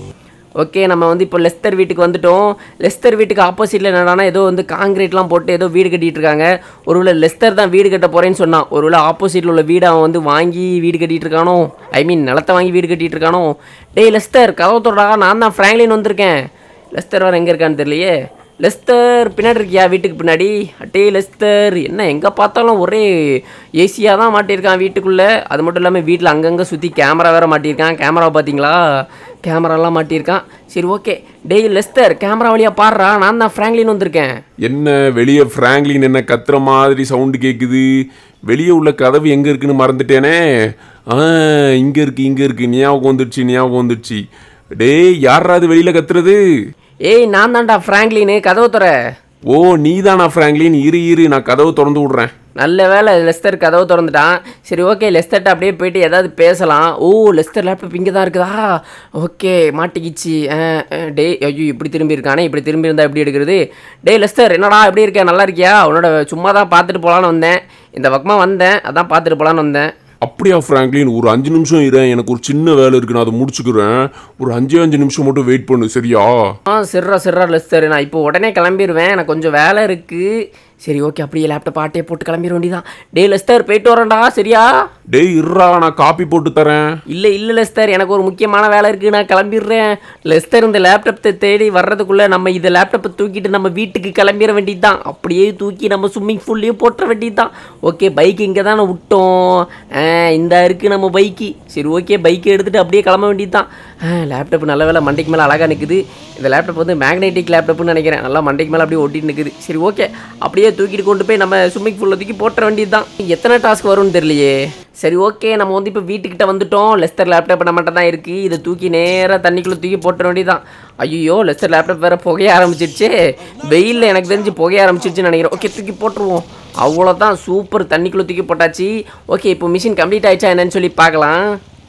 B: ஓகே நம்ம வந்து இப்போ லெஸ்தர் வீட்டுக்கு வந்துட்டோம் லெஸ்தர் வீட்டுக்கு ஆப்போசிட்டில் என்னடானா ஏதோ வந்து காங்கிரீட்லாம் போட்டு ஏதோ வீடு கட்டிட்டு இருக்காங்க ஒருவேளை லெஸ்தர் தான் வீடு கட்ட போகிறேன்னு சொன்னான் ஒருவேளை ஆப்போசிட்டில் உள்ள வீடு அவன் வந்து வாங்கி வீடு கட்டிட்டு இருக்கானோ ஐ மீன் நிலத்தை வாங்கி வீடு கட்டிட்டு இருக்கானோ டேய் லெஸ்தர் கதவத்தோடா நான் தான் ஃப்ராங்க்லின் வந்திருக்கேன் லெஸ்தர் வேறு எங்கே இருக்கான்னு தெரியலையே லெஸ்தர் பின்னாடி இருக்கியா வீட்டுக்கு பின்னாடி அட்டே லெஸ்தர் என்ன எங்கே பார்த்தாலும் ஒரே ஏசியாக தான் மாட்டியிருக்கான் வீட்டுக்குள்ளே அது மட்டும் இல்லாமல் வீட்டில் அங்கங்கே சுற்றி கேமரா வேறு மாட்டியிருக்கான் கேமரா பார்த்தீங்களா கேமராலாம் மாட்டியிருக்கான் சரி ஓகே டேய் லெஸ்தர் கேமரா வழியாக பாடுறா நான் தான் ஃப்ராங்க்லின் வந்திருக்கேன்
C: என்ன வெளியே ஃப்ராங்க்லின் என்ன கத்துற மாதிரி சவுண்டு கேட்குது வெளியே உள்ள கதவு எங்கே இருக்குன்னு மறந்துட்டேனே ஆ இங்கே இருக்கு இங்கே இருக்கு ஞாபகம் வந்துடுச்சு ஞாபகம் வந்துடுச்சு டேய் யாரா அது வெளியில் கத்துறது
B: ஏய் நான் தான்டா ஃப்ராங்க்லின் கதவு துற
C: ஓ நீதானா ஃப்ராங்க்லின் இரு இரு நான் கதவு திறந்து விட்றேன்
B: நல்ல வேலை லெஸ்டர் கதவு திறந்துட்டான் சரி ஓகே லெஸ்டர்ட்ட அப்படியே போயிட்டு ஏதாவது பேசலாம் ஓ லெஸ்டர் லேப்டாப் இங்கே தான் இருக்குதா ஓகே மாட்டிக்கிச்சு டே ஐயோ இப்படி திரும்பி இருக்கானே இப்படி திரும்பி இருந்தால் எப்படி எடுக்கிறது டேய் லெஸ்டர் என்னடா எப்படி இருக்க நல்லா இருக்கியா உன்னோட சும்மா தான் பார்த்துட்டு போகலான்னு வந்தேன் இந்த பக்கமாக வந்தேன் அதான் பார்த்துட்டு போகலான்னு வந்தேன்
C: அப்படியா ஃப்ராங்க்லின் ஒரு அஞ்சு நிமிஷம் இரு எனக்கு ஒரு சின்ன வேலை இருக்கு நான் அதை முடிச்சுக்கிறேன் ஒரு அஞ்சே அஞ்சு நிமிஷம் மட்டும் வெயிட் பண்ணு சரியா
B: ஆ சிர்ரா சிர்ரா லெஸ்டர் நான் இப்போ உடனே கிளம்பிடுவேன் எனக்கு கொஞ்சம் வேலை இருக்குது சரி ஓகே அப்படியே லேப்டாப் ஆட்டையே போட்டு கிளம்பிட வேண்டியதான் டே லெஸ்டர் போயிட்டு வரேன்டா சரியா
C: டேய் இருறா நான் காப்பி போட்டு தரேன்
B: இல்லை இல்லை லெஸ்டர் எனக்கு ஒரு முக்கியமான வேலை இருக்குது நான் கிளம்பிடுறேன் லெஸ்டர் இந்த லேப்டாப்பை தேடி வர்றதுக்குள்ளே நம்ம இந்த லேப்டாப்பை தூக்கிட்டு நம்ம வீட்டுக்கு கிளம்பிட வேண்டியது தான் அப்படியே தூக்கி நம்ம ஸ்விம்மிங் ஃபூல்லையும் போட்டுற வேண்டியது தான் ஓகே பைக் இங்கே தானே விட்டோம் ஆ, இந்த இருக்குது நம்ம பைக்கு சரி ஓகே பைக்கை எடுத்துகிட்டு அப்படியே கிளம்ப வேண்டியது தான் லேப்டாப் நல்ல வேலை மண்டைக்கு மேலே அழகாக நிற்குது இந்த லேப்டாப் வந்து மேக்னெட்டிக் லேப்டாப்னு நினைக்கிறேன் நல்லா மண்டைக்கு மேலே அப்படியே ஒட்டிட்டு நிற்குது சரி ஓகே அப்படியே தூக்கிட்டு கொண்டு போய் நம்ம ஸ்விம்மிங் ஃபூலில் தூக்கி போட்டுற வேண்டியது தான் எத்தனை டாஸ்க் வரும்னு தெரியலையே சரி ஓகே நம்ம வந்து இப்போ வீட்டுக்கிட்ட வந்துட்டோம் லெஸ்டர் லேப்டாப் நம்மகிட்ட தான் இருக்குது இதை தூக்கி நேராக தண்ணிக்குள்ளே தூக்கி போட்டுற வேண்டியதான் ஐயோ லெஸ்டர் லேப்டாப் வேறு புகைய ஆரம்பிச்சிருச்சு வெயிலில் எனக்கு தெரிஞ்சு புகைய ஆரம்பிச்சிருச்சுன்னு நினைக்கிறேன் ஓகே தூக்கி போட்டுருவோம் அவ்வளோதான் சூப்பர் தண்ணிக்குள்ளே தூக்கி போட்டாச்சு ஓகே இப்போ மிஷின் கம்ப்ளீட் ஆயிடுச்சா என்னன்னு சொல்லி பார்க்கலாம்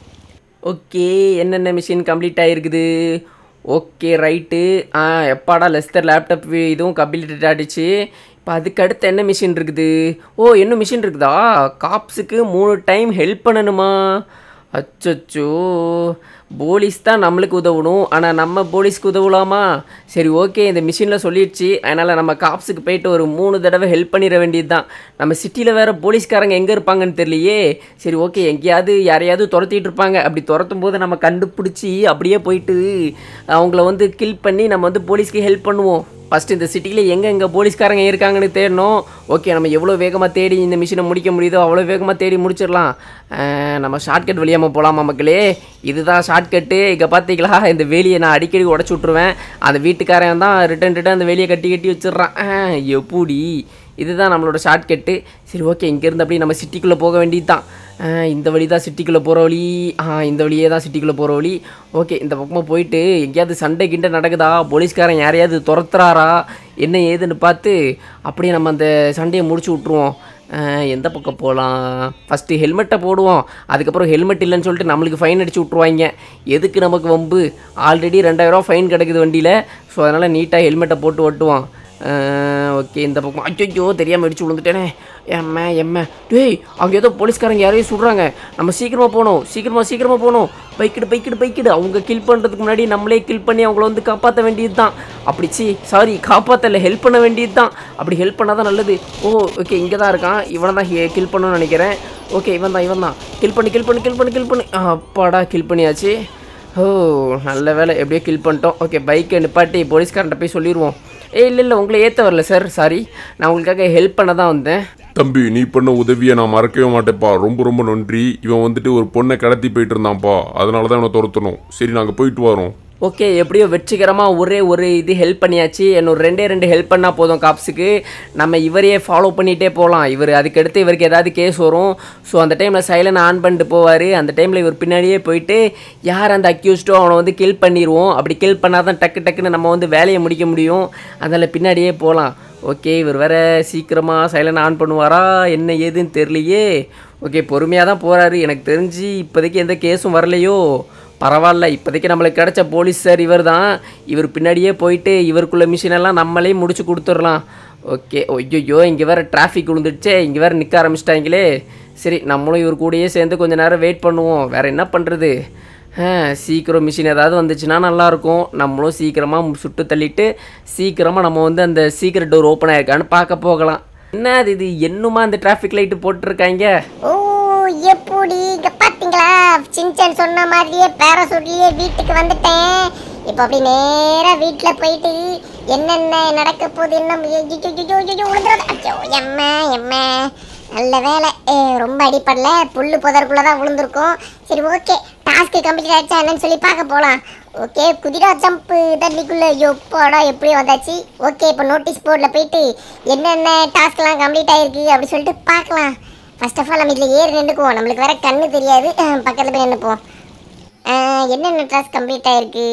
B: ஓகே என்னென்ன மிஷின் கம்ப்ளீட் ஆகிருக்குது ஓகே ரைட்டு ஆ எப்பாடா லெஸ்டர் லேப்டாப் இதுவும் கம்ப்ளீட் ஆகிடுச்சு இப்போ அதுக்கு அடுத்து என்ன மிஷின் இருக்குது ஓ என்ன மிஷின் இருக்குதா காப்ஸுக்கு மூணு டைம் ஹெல்ப் பண்ணணுமா அச்சச்சோ போலீஸ் தான் நம்மளுக்கு உதவணும் ஆனால் நம்ம போலீஸ்க்கு உதவலாமா சரி ஓகே இந்த மிஷினில் சொல்லிடுச்சு அதனால் நம்ம காப்ஸுக்கு போயிட்டு ஒரு மூணு தடவை ஹெல்ப் பண்ணிட வேண்டியது தான் நம்ம சிட்டியில் வேறு போலீஸ்காரங்க எங்கே இருப்பாங்கன்னு தெரியலையே சரி ஓகே எங்கேயாவது யாரையாவது துரத்திட்டு இருப்பாங்க அப்படி துரத்தும் போது நம்ம கண்டுபிடிச்சி அப்படியே போயிட்டு அவங்கள வந்து கில் பண்ணி நம்ம வந்து போலீஸ்க்கு ஹெல்ப் பண்ணுவோம் ஃபஸ்ட் இந்த சிட்டியில் எங்கே எங்கே போலீஸ்காரங்க இருக்காங்கன்னு தேடணும் ஓகே நம்ம எவ்வளோ வேகமாக தேடி இந்த மிஷினை முடிக்க முடியுதோ அவ்வளோ வேகமாக தேடி முடிச்சிடலாம் அஹ், நம்ம ஷார்ட்கட் வழியாமல் போகலாமா மக்களே இதுதான் ஷார்ட்கட்டு இங்கே பார்த்தீங்களா இந்த வேலியை நான் அடிக்கடி உடச்சி விட்ருவேன் அந்த வீட்டுக்காரன் தான் ரிட்டன் ரிட்டன் அந்த வேலியை கட்டி கட்டி வச்சிடுறான் அஹ், எப்படி இதுதான் நம்மளோட ஷார்ட்கட்டு சரி ஓகே இங்கேருந்து அப்படியே நம்ம சிட்டிக்குள்ளே போக வேண்டியது தான் இந்த வழி தான் சிட்டிக்குள்ளே போகிற வழி ஆ இந்த வழியே தான் சிட்டிக்குள்ளே போகிற வழி ஓகே இந்த பக்கமாக போயிட்டு எங்கேயாவது சண்டை கிண்டை நடக்குதா போலீஸ்காரன் யாரையாவது துரத்துறாரா என்ன ஏதுன்னு பார்த்து அப்படியே நம்ம அந்த சண்டையை முடிச்சு விட்ருவோம் அஹ், எந்த பக்கம் போகலாம் ஃபஸ்ட்டு ஹெல்மெட்டை போடுவோம் அதுக்கப்புறம் ஹெல்மெட் இல்லைன்னு சொல்லிட்டு நம்மளுக்கு ஃபைன் அடிச்சு விட்ருவாங்க எதுக்கு நமக்கு வம்பு ஆல்ரெடி ரெண்டாயிரரூவா ஃபைன் கிடக்குது வண்டியில் ஸோ அதனால் நீட்டாக ஹெல்மெட்டை போட்டு ஓட்டுவோம் ஓகே இந்த பக்கம் ஐயோ தெரியாமல் இடிச்சு விழுந்துட்டேனே எம்ம எம்ம டேய் அங்கே ஏதோ போலீஸ்காரங்க யாரையும் சுடுறாங்க நம்ம சீக்கிரமாக போகணும் சீக்கிரமாக சீக்கிரமாக போகணும் பைக்கிடு பைக்கிடு பைக்கிடு அவங்க கில் பண்ணுறதுக்கு முன்னாடி நம்மளே கில் பண்ணி அவங்கள வந்து காப்பாற்ற வேண்டியது தான் அப்படி சி சாரி காப்பாற்றல ஹெல்ப் பண்ண வேண்டியது தான் அப்படி ஹெல்ப் பண்ணால் தான் நல்லது ஓ ஓகே இங்கே தான் இருக்கான் இவனை தான் கில் பண்ணணும்னு நினைக்கிறேன் ஓகே இவன் தான் இவன் தான் கில் பண்ணி கில் பண்ணி கில் பண்ணி கில் பண்ணி அப்பாடா கில் பண்ணியாச்சு ஓ நல்ல வேலை எப்படியோ கில் பண்ணிட்டோம் ஓகே பைக்கை நிப்பாட்டி போலீஸ்காரன்ட்ட போய் சொல்லிடுவோம் ஏ இல்லை இல்லை உங்களை ஏற்ற வரல சார் சாரி நான் உங்களுக்காக ஹெல்ப் பண்ண தான் வந்தேன்
C: தம்பி நீ பண்ண உதவியை நான் மறக்கவே மாட்டேப்பா ரொம்ப ரொம்ப நன்றி இவன் வந்துட்டு ஒரு பொண்ணை கடத்தி போயிட்டு இருந்தான்ப்பா அதனால தான் இவனை துரத்தணும் சரி நாங்கள் போயிட்டு வரோம்
B: ஓகே எப்படியோ வெற்றிகரமாக ஒரே ஒரு இது ஹெல்ப் பண்ணியாச்சு இன்னொரு ரெண்டே ரெண்டு ஹெல்ப் பண்ணால் போதும் காப்ஸுக்கு நம்ம இவரையே ஃபாலோ பண்ணிகிட்டே போகலாம் இவர் அதுக்கடுத்து இவருக்கு ஏதாவது கேஸ் வரும் ஸோ அந்த டைமில் சைலண்ட் ஆன் பண்ணிட்டு போவார் அந்த டைமில் இவர் பின்னாடியே போயிட்டு யார் அந்த அக்யூஸ்டோ அவனை வந்து கில் பண்ணிடுவோம் அப்படி கில் பண்ணால் தான் டக்கு டக்குன்னு நம்ம வந்து வேலையை முடிக்க முடியும் அதனால் பின்னாடியே போகலாம் ஓகே இவர் வேற சீக்கிரமாக சைலண்ட் ஆன் பண்ணுவாரா என்ன ஏதுன்னு தெரியலையே ஓகே பொறுமையாக தான் போகிறாரு எனக்கு தெரிஞ்சு இப்போதைக்கு எந்த கேஸும் வரலையோ பரவாயில்ல இப்போதைக்கு நம்மளுக்கு கிடைச்ச போலீஸ் சார் இவர் தான் இவர் பின்னாடியே போயிட்டு இவருக்குள்ள மிஷின் எல்லாம் நம்மளே முடிச்சு கொடுத்துடலாம் ஓகே ஐயோ இங்கே வேறு டிராஃபிக் விழுந்துடுச்சே இங்கே வேறு நிற்க ஆரம்பிச்சிட்டாங்களே சரி நம்மளும் இவர் கூடயே சேர்ந்து கொஞ்ச நேரம் வெயிட் பண்ணுவோம் வேறு என்ன பண்ணுறது சீக்கிரம் மிஷின் ஏதாவது வந்துச்சுன்னா நல்லாயிருக்கும் நம்மளும் சீக்கிரமாக சுட்டு தள்ளிட்டு சீக்கிரமாக நம்ம வந்து அந்த சீக்கிரம் டோர் ஓப்பன் ஆயிருக்கான்னு பார்க்க போகலாம் என்ன அது இது என்னமா அந்த டிராஃபிக் லைட்டு போட்டிருக்காங்க
A: ஓ எப்படி இங்க பாத்தீங்களா சின்சன் சொன்ன மாதிரியே பேராசூட்லயே வீட்டுக்கு வந்துட்டேன் இப்போ அப்படி நேரா வீட்ல போயிட்டு என்னென்ன நடக்க போகுது என்ன விழுந்துடும் அச்சோ எம்ம எம்ம நல்ல வேலை ஏ, ரொம்ப அடிப்படல புல்லு புதருக்குள்ள தான் விழுந்திருக்கும் சரி ஓகே டாஸ்க்கு கம்ப்ளீட் ஆயிடுச்சா என்னன்னு சொல்லி பார்க்க போகலாம் ஓகே குதிரா ஜம்ப்பு தண்ணிக்குள்ள எப்போடா எப்படி வந்தாச்சு ஓகே இப்போ நோட்டீஸ் போர்டில் போயிட்டு என்னென்ன டாஸ்க்லாம் கம்ப்ளீட் ஆயிருக்கு அப்படி சொல்லிட்டு பார்க்கலாம் ஃபர்ஸ்ட் ஆஃப் ஆல் நம்ம இதில் ஏறி நின்றுக்குவோம் நம்மளுக்கு வேற கண்ணு தெரியாது பக்கத்தில் போய் நின்றுப்போம் என்னென்ன டாஸ்க் கம்ப்ளீட் ஆயிருக்கு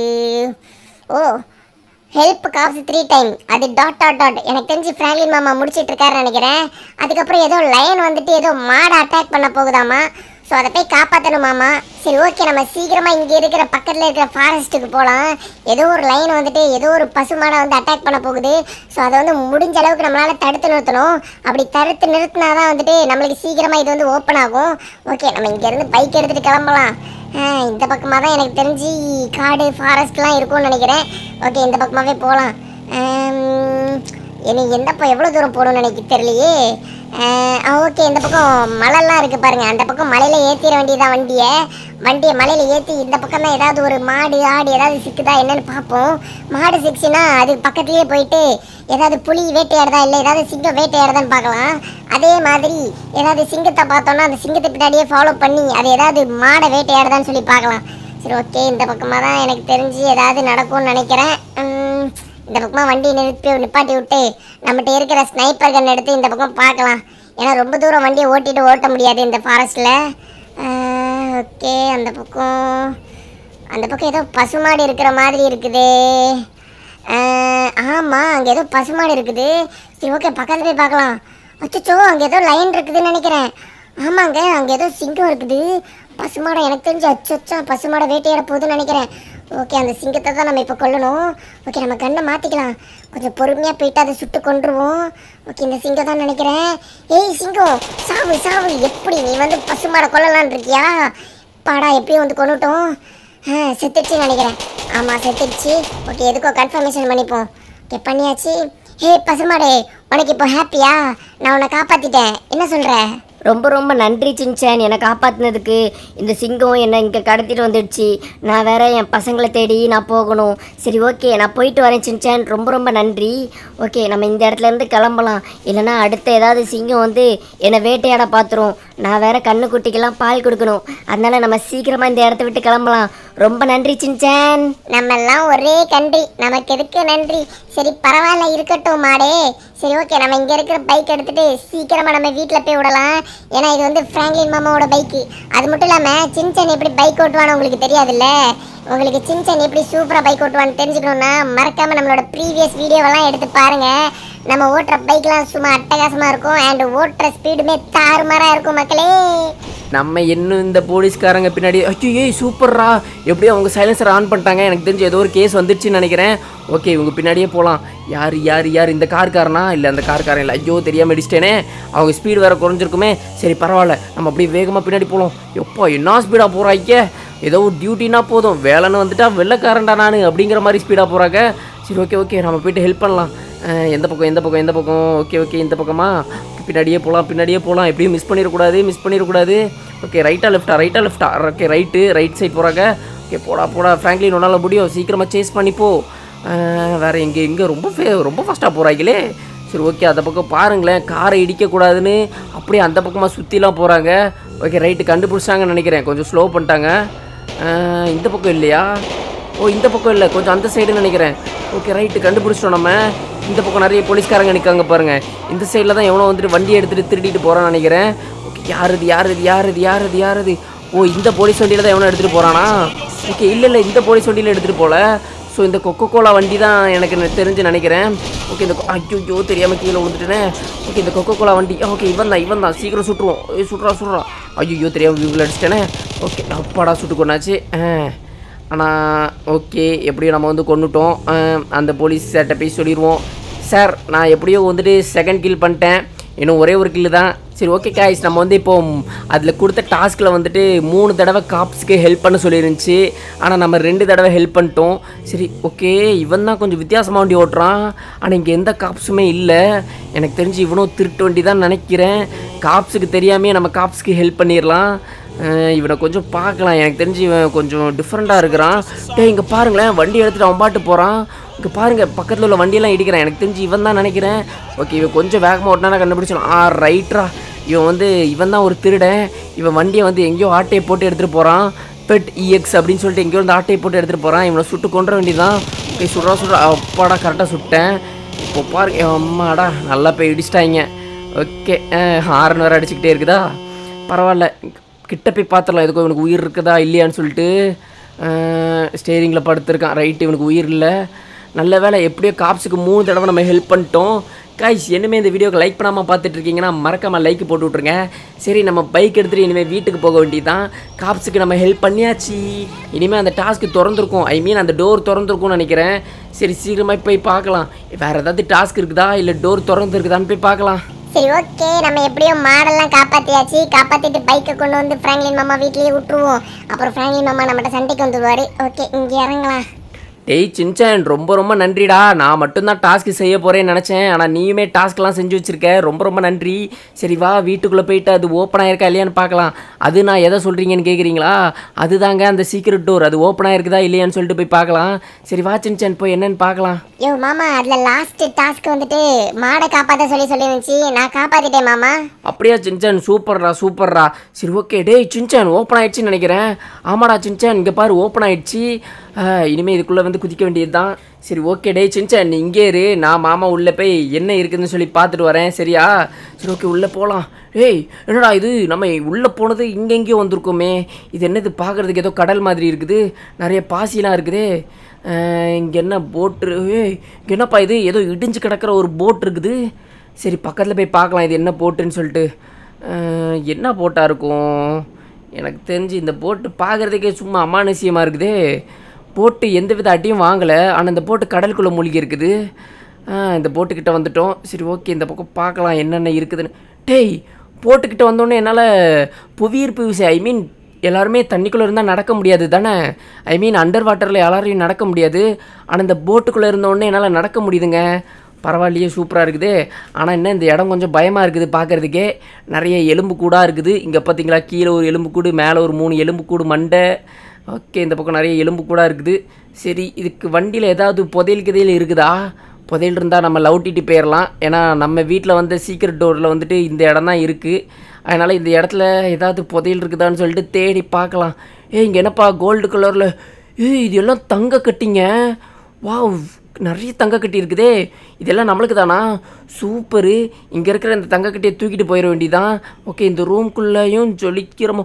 A: ஓ ஹெல்ப் காசு த்ரீ டைம் அது டாட் டாட் டாட் எனக்கு தெரிஞ்சு ஃப்ராங்க்லின் மாமா முடிச்சிட்டு இருக்காருன்னு நினைக்கிறேன் அதுக்கப்புறம் ஏதோ லைன் வந்துட்டு ஏதோ மாடை அட்டாக் பண்ண போகுதாமா ஸோ அதை போய் காப்பாற்றணுமாமா சரி ஓகே நம்ம சீக்கிரமாக இங்கே இருக்கிற பக்கத்தில் இருக்கிற ஃபாரஸ்ட்டுக்கு போகலாம் ஏதோ ஒரு லைன் வந்துட்டு ஏதோ ஒரு பசு மாடை வந்து அட்டாக் பண்ண போகுது ஸோ அதை வந்து முடிஞ்ச அளவுக்கு நம்மளால் தடுத்து நிறுத்தணும் அப்படி தடுத்து நிறுத்தினா தான் வந்துட்டு நம்மளுக்கு சீக்கிரமாக இது வந்து ஓப்பன் ஆகும் ஓகே நம்ம இங்கேருந்து பைக் எடுத்துகிட்டு கிளம்பலாம் ஆ, இந்த பக்கமாக தான் எனக்கு தெரிஞ்சு காடு ஃபாரஸ்ட்லாம் இருக்கும்னு நினைக்கிறேன் ஓகே இந்த பக்கமாகவே போகலாம் எனக்கு எந்த பக்கம் எவ்வளோ தூரம் போகணும்னு எனக்கு தெரியலையே ஓகே இந்த பக்கம் மலைலாம் இருக்குது பாருங்கள் அந்த பக்கம் மலையில் ஏற்றிட வேண்டியதான் வண்டியை வண்டியை மலையில் ஏற்றி இந்த பக்கம் தான் ஏதாவது ஒரு மாடு ஆடு ஏதாவது சிக்குதா என்னன்னு பார்ப்போம் மாடு சிக்கிச்சுன்னா அது பக்கத்துலேயே போயிட்டு ஏதாவது புலி வேட்டையாடுதா இல்லை ஏதாவது சிங்கம் வேட்டையாடுதான்னு பார்க்கலாம் அதே மாதிரி ஏதாவது சிங்கத்தை பார்த்தோன்னா அந்த சிங்கத்தை பின்னாடியே ஃபாலோ பண்ணி அது ஏதாவது மாடை வேட்டையாடுதான்னு சொல்லி பார்க்கலாம் சரி ஓகே இந்த பக்கமாக தான் எனக்கு தெரிஞ்சு ஏதாவது நடக்கும்னு நினைக்கிறேன் உம், இந்த பக்கமாக வண்டியை நிறுத்தி நிப்பாட்டி விட்டு நம்மகிட்ட இருக்கிற ஸ்னைப்பர் கன் எடுத்து இந்த பக்கம் பார்க்கலாம் ஏன்னா ரொம்ப தூரம் வண்டியை ஓட்டிட்டு ஓட்ட முடியாது இந்த ஃபாரஸ்ட்டில் ஓகே அந்த பக்கம் அந்த பக்கம் ஏதோ பசுமாடு இருக்கிற மாதிரி இருக்குது ஆமாம் அங்கே ஏதோ பசுமாடு இருக்குது சரி ஓகே பக்கத்துல போய் பார்க்கலாம் அச்சோ அங்கே ஏதோ லைன் இருக்குதுன்னு நினைக்கிறேன் ஆமாங்க அங்கே ஏதோ சிங்கம் இருக்குது பசுமாடை எனக்கு தெரிஞ்சு அச்சோச்சா பசுமாடை வேட்டையாட போகுதுன்னு நினைக்கிறேன் ஓகே அந்த சிங்கத்தை தான் நம்ம இப்போ கொல்லணும் ஓகே நம்ம கண்ணை மாற்றிக்கலாம் கொஞ்சம் பொறுமையாக போயிட்டு அதை சுட்டு கொண்டுருவோம் ஓகே இந்த சிங்கம் தான் நினைக்கிறேன் ஏய் சிங்கம் சாவு சாவு எப்படி நீ வந்து பசுமாடை கொல்லலான்னு இருக்கியா பாடா எப்படியும் வந்து கொண்டுட்டோம் ஆ செத்துடுச்சுன்னு நினைக்கிறேன் ஆமாம் செத்துடுச்சு ஓகே எதுக்கோ கன்ஃபர்மேஷன் பண்ணிப்போம் ஓகே பண்ணியாச்சு ஹே பசுமாடே உனக்கு இப்போ ஹாப்பியா நான் உன்னை காப்பாற்றிட்டேன் என்ன சொல்கிற
D: ரொம்ப ரொம்ப நன்றி சின்சேன் என்னை காப்பாற்றினதுக்கு இந்த சிங்கம் என்னை இங்கே கடத்திட்டு வந்துடுச்சு நான் வேற என் பசங்களை தேடி நான் போகணும் சரி ஓகே நான் போயிட்டு வரேன் சின்சேன் ரொம்ப ரொம்ப நன்றி ஓகே நம்ம இந்த இடத்துல இருந்து கிளம்பலாம் இல்லைன்னா அடுத்த ஏதாவது சிங்கம் வந்து என்னை வேட்டையாட பார்த்துரும் நான் வேற கண்ணுக்குட்டிக்கெல்லாம் பால் கொடுக்கணும் அதனால நம்ம சீக்கிரமாக இந்த இடத்த விட்டு கிளம்பலாம் ரொம்ப நன்றி சின்சேன்
A: நம்ம எல்லாம் ஒரே கன்றி நமக்கு எதுக்கு நன்றி சரி பரவாயில்ல இருக்கட்டும் மாடே சரி ஓகே நம்ம இங்கே இருக்கிற பைக் எடுத்துட்டு சீக்கிரமாக நம்ம வீட்டில் போய் விடலாம் ஏன்னா இது வந்து ஃப்ராங்க்லின் மாமாவோட பைக்கு அது மட்டும் இல்லாமல் சின்சன் எப்படி பைக் ஓட்டுவான்னு உங்களுக்கு தெரியாதுல்ல உங்களுக்கு சின்சன் எப்படி சூப்பராக பைக் ஓட்டுவான்னு தெரிஞ்சுக்கணுன்னா மறக்காமல் நம்மளோட ப்ரீவியஸ் வீடியோவெல்லாம் எடுத்து பாருங்கள் நம்ம ஓட்டுற பைக்லாம் சும்மா அட்டகாசமாக இருக்கும் அண்ட் ஓட்டுற ஸ்பீடுமே தாறுமாறாக இருக்கும் மக்களே
B: நம்ம இன்னும் இந்த போலீஸ்காரங்க பின்னாடி ஐயோ ஏய் சூப்பர்ரா எப்படியும் அவங்க சைலன்சர் ஆன் பண்ணிட்டாங்க எனக்கு தெரிஞ்சு ஏதோ ஒரு கேஸ் வந்துடுச்சுன்னு நினைக்கிறேன் ஓகே இவங்க பின்னாடியே போகலாம் யார் யார் யார் இந்த கார்காரனா இல்லை அந்த கார்காரன் இல்லை ஐயோ தெரியாமல் அடிச்சிட்டேனே அவங்க ஸ்பீடு வேறு குறைஞ்சிருக்குமே சரி பரவாயில்ல நம்ம அப்படியே வேகமாக பின்னாடி போகலாம் எப்பா என்ன ஸ்பீடாக போகிறாங்க ஏதோ ஒரு டியூட்டினா போதும் வேலைன்னு வந்துட்டா வெள்ளைக்காரன்டா நான் அப்படிங்கிற மாதிரி ஸ்பீடாக போகிறாங்க சரி ஓகே ஓகே நம்ம போயிட்டு ஹெல்ப் பண்ணலாம் அஹ், எந்த பக்கம் எந்த பக்கம் எந்த பக்கம் ஓகே ஓகே இந்த பக்கமா பின்னாடியே போகலாம் பின்னாடியே போகலாம் எப்படியும் மிஸ் பண்ணிடக்கூடாது மிஸ் பண்ணிடக்கூடாது ஓகே ரைட்டா லெஃப்டா ரைட்டா லெஃப்டா ஓகே ரைட்டு ரைட் சைடு போகிறாங்க ஓகே போடா போடா ஃப்ராங்க்லின் உன்னால் முடியும் சீக்கிரமாக சேஸ் பண்ணிப்போ அஹ், வேற எங்கே எங்கே ரொம்ப fa- ரொம்ப ஃபாஸ்ட்டாக போகிறாங்களே சரி ஓகே அந்த பக்கம் பாருங்களேன் காரை இடிக்கக்கூடாதுன்னு அப்படியே அந்த பக்கமாக சுற்றிலாம் போகிறாங்க ஓகே ரைட்டு கண்டுபிடிச்சாங்கன்னு நினைக்கிறேன் கொஞ்சம் ஸ்லோ பண்ணிட்டாங்க அஹ், இந்த பக்கம் இல்லையா ஓ இந்த பக்கம் இல்லை கொஞ்சம் அந்த சைடுன்னு நினைக்கிறேன் ஓகே ரைட்டு கண்டுபிடிச்சிட்டோம் நம்ம இந்த பக்கம் நிறைய போலீஸ்காரங்க நிற்காங்க பாருங்க இந்த சைடில் தான் எவனோ வந்துட்டு வண்டி எடுத்துகிட்டு திருடிட்டு போகிறான்னு நினைக்கிறேன் ஓகே யார் இது யார் இது யார் இது யார் இது யார் இது ஓ இந்த போலீஸ் வண்டியில் தான் எவனோ எடுத்துகிட்டு போகிறானா ஓகே இல்லை இல்லை இந்த போலீஸ் வண்டியில் எடுத்துகிட்டு போகல ஸோ இந்த கொக்கோ கோலா வண்டி தான் எனக்கு நெ- தெரிஞ்சு நினைக்கிறேன் ஓகே இந்த ஐயோ தெரியாமல் கீழே விழுந்துட்டேனே ஓகே இந்த கொக்கோ கோலா வண்டி ஓகே இவன் தான் இவன் தான் சீக்கிரம் சுட்டுருவோம் ஏய் சுட்றா சுட்றா ஐயோ தெரியாமல் வியூவில் அடிச்சிட்டேனே ஓகே அப்பாடா சுட்டு கொண்டாச்சு ஆனால் ஓகே எப்படியும் நம்ம வந்து கொண்டுட்டோம் அஹ், அந்த போலீஸ் சார்கிட்ட போய் சொல்லிடுவோம் சார் நான் எப்படியோ வந்துட்டு செகண்ட் கில் பண்ணிட்டேன் இன்னும் ஒரே ஒரு கில்லு தான் சரி ஓகே காய்ஸ் நம்ம வந்து இப்போ அதில் கொடுத்த டாஸ்கில் வந்துட்டு மூணு தடவை காப்ஸுக்கு ஹெல்ப் பண்ண சொல்லியிருந்துச்சு ஆனால் நம்ம ரெண்டு தடவை ஹெல்ப் பண்ணிட்டோம் சரி ஓகே இவன் தான் கொஞ்சம் வித்தியாசமாக வண்டி ஓட்டுறான் ஆனால் இங்கே எந்த காப்ஸுமே இல்லை எனக்கு தெரிஞ்சு இவனும் திருட்டு வண்டி தான் நினைக்கிறேன் காப்ஸுக்கு தெரியாமே நம்ம காப்ஸுக்கு ஹெல்ப் பண்ணிடலாம் அஹ் இவனை கொஞ்சம் பார்க்கலாம் எனக்கு தெரிஞ்சு இவன் கொஞ்சம் டிஃப்ரெண்ட்டாக இருக்கிறான் டேய் இங்கே பாருங்களேன் வண்டி எடுத்துகிட்டு அவன் பாட்டு போகிறான் இங்கே பாருங்க பக்கத்தில் உள்ள வண்டியெல்லாம் இடிக்கிறான் எனக்கு தெரிஞ்சு இவன் தான் நினைக்கிறேன் ஓகே இவன் கொஞ்சம் வேகமாக ஓட்டினா கண்டுபிடிச்சிடும் ஆ ரைட்ரா இவன் வந்து இவன் தான் ஒரு திருடன் இவன் வண்டியை வந்து எங்கேயோ ஆட்டையை போட்டு எடுத்துகிட்டு போகிறான் பெட் இஎக்ஸ் அப்படின்னு சொல்லிட்டு எங்கேயோ வந்து ஆட்டையை போட்டு எடுத்துகிட்டு போகிறான் இவனை சுட்டு கொன்ற வேண்டியதான் ஓகே சுடுறா சுடுறா அப்பாடா கரெக்டாக சுட்டேன் இப்போ பாருங்க அம்மாடா நல்லா போய் இடிச்சிட்டாங்க ஓகே ஹார்ன் வேறு அடிச்சுக்கிட்டே இருக்குதா பரவாயில்ல கிட்ட போய் பார்த்துடலாம் எதுக்கும் இவனுக்கு உயிர் இருக்குதா இல்லையான்னு சொல்லிட்டு ஸ்டேரிங்கில் படுத்திருக்கான் ரைட்டு இவனுக்கு உயிர் இல்லை நல்ல வேளை எப்படியோ காப்ஸுக்கு மூணு தடவை நம்ம ஹெல்ப் பண்ணிட்டோம் காய்ஸ் என்னமே இந்த வீடியோக்கு லைக் பண்ணாமல் பார்த்துட்டு இருக்கீங்கன்னா மறக்காமல் லைக் போட்டு விட்ருங்க சரி நம்ம பைக் எடுத்துகிட்டு இனிமேல் வீட்டுக்கு போக வேண்டியதுதான் காப்ஸுக்கு நம்ம ஹெல்ப் பண்ணியாச்சு இனிமேல் அந்த டாஸ்க்கு திறந்துருக்கும் ஐ மீன் அந்த டோர் திறந்துருக்கும்னு நினைக்கிறேன் சரி சீக்கிரமாக போய் பார்க்கலாம் வேறு ஏதாவது டாஸ்க் இருக்குதா இல்லை டோர் திறந்துருக்குதான்னு போய் பார்க்கலாம்
A: சரி ஓகே நம்ம எப்படியும் மாடெல்லாம் காப்பாத்தியாச்சு காப்பாத்திட்டு பைக்கை கொண்டு வந்து ஃப்ராங்க்லின் மாமா வீட்லயே விட்டுருவோம் அப்புறம் ஃப்ராங்க்லின் மாமா நம்மகிட்ட சண்டைக்கு வந்துருவாரு ஓகே இங்க இறங்கலாம்
B: டேய் சின்சான் ரொம்ப ரொம்ப நன்றிடா நான் மட்டும்தான் டாஸ்க் செய்ய போகிறேன்னு நினச்சேன் ஆனால் நீயுமே டாஸ்க்லாம் செஞ்சு வச்சிருக்க ரொம்ப ரொம்ப நன்றி சரி வா வீட்டுக்குள்ளே போயிட்டு அது ஓப்பன் ஆயிருக்கா இல்லையான்னு பார்க்கலாம் அது நான் எதை சொல்கிறீங்கன்னு கேட்குறீங்களா அதுதாங்க அந்த சீக்ரெட் டோர் அது ஓப்பன் ஆயிருக்குதா இல்லையான்னு சொல்லிட்டு போய் பார்க்கலாம் சரி வா சின்சான் போய் என்னன்னு பார்க்கலாம்
A: யோ மாமா அதுல லாஸ்ட் டாஸ்க் வந்துட்டு மாடை காப்பாத்த சொல்லி சொல்லிருந்துச்சு நான் காப்பாத்திட்டேன் மாமா
B: அப்படியா சின்சான் சூப்பர்ரா சூப்பர்ரா சரி ஓகே டேய் சின்சான் ஓப்பன் ஆயிடுச்சுன்னு நினைக்கிறேன் ஆமாடா சின்சான் இங்கே பாரு ஓப்பன் ஆயிடுச்சு இனிமேல் இதுக்குள்ளே வந்து குதிக்க வேண்டியது தான் சரி ஓகே டேய் சின்சான் நீ இங்கே இரு நான் மாமா உள்ளே போய் என்ன இருக்குதுன்னு சொல்லி பார்த்துட்டு வரேன் சரியா சரி ஓகே உள்ளே போகலாம் ஏய் என்னடா இது நம்ம உள்ளே போனது இங்கே எங்கேயோ வந்திருக்கோமே இது என்னது பார்க்குறதுக்கு ஏதோ கடல் மாதிரி இருக்குது நிறைய பாசிலாம் இருக்குதே இங்கே என்ன போட்டு ஏய் இங்கே என்னப்பா இது ஏதோ இடிஞ்சு கிடக்கிற ஒரு போட் இருக்குது சரி பக்கத்தில் போய் பார்க்கலாம் இது என்ன போட்டுன்னு சொல்லிட்டு அஹ், என்ன போட்டாக இருக்கும் எனக்கு தெரிஞ்சு இந்த போட்டு பார்க்குறதுக்கே சும்மா அமானுஷ்யமாக இருக்குதே போட்டு எந்த வித அடியும் வாங்கலை ஆனால் இந்த போட்டு கடலுக்குள்ளே மூழ்கி இருக்குது அஹ், இந்த போட்டுக்கிட்ட வந்துட்டோம் சரி ஓகே இந்த பக்கம் பார்க்கலாம் என்னென்ன இருக்குதுன்னு டேய் போட்டுக்கிட்ட வந்தோடனே என்னால் புவியீர்ப்பு விசை ஐ மீன் எல்லாருமே தண்ணிக்குள்ளே இருந்தால் நடக்க முடியாது தானே ஐ மீன் அண்டர் வாட்டரில் எல்லாரையும் நடக்க முடியாது ஆனால் இந்த போட்டுக்குள்ளே இருந்தோடனே என்னால் நடக்க முடியுதுங்க பரவாயில்லையே சூப்பராக இருக்குது ஆனால் என்ன இந்த இடம் கொஞ்சம் பயமாக இருக்குது பார்க்குறதுக்கே நிறைய எலும்பு கூடாக இருக்குது இங்கே பார்த்தீங்களா கீழே ஒரு எலும்பு கூடு மேலே ஒரு மூணு எலும்பு கூடு மண்டை ஓகே இந்த பக்கம் நிறைய எலும்பு கூடாக இருக்குது சரி இதுக்கு வண்டியில் ஏதாவது புதையல் கிதையல் இருக்குதா புதையல் இருந்தால் நம்ம லவுட்டிட்டு போயிடலாம் ஏன்னா நம்ம வீட்டில் வந்து சீக்கிரட் டோரில் வந்துட்டு இந்த இடம் தான் இருக்குது அதனால் இந்த இடத்துல ஏதாவது புதையல் இருக்குதான்னு சொல்லிட்டு தேடி பார்க்கலாம் ஏய் இங்கே என்னப்பா கோல்டு கலரில் ஏய் இது எல்லாம் தங்க கட்டிங்க வாவ் நிறைய தங்க கட்டி இருக்குதே இதெல்லாம் நம்மளுக்கு தானா சூப்பரு இங்கே இருக்கிற இந்த தங்க கட்டியை தூக்கிட்டு போயிட வேண்டியதான் ஓகே இந்த ரூம்குள்ளேயும் ஜொலிக்கிறமோ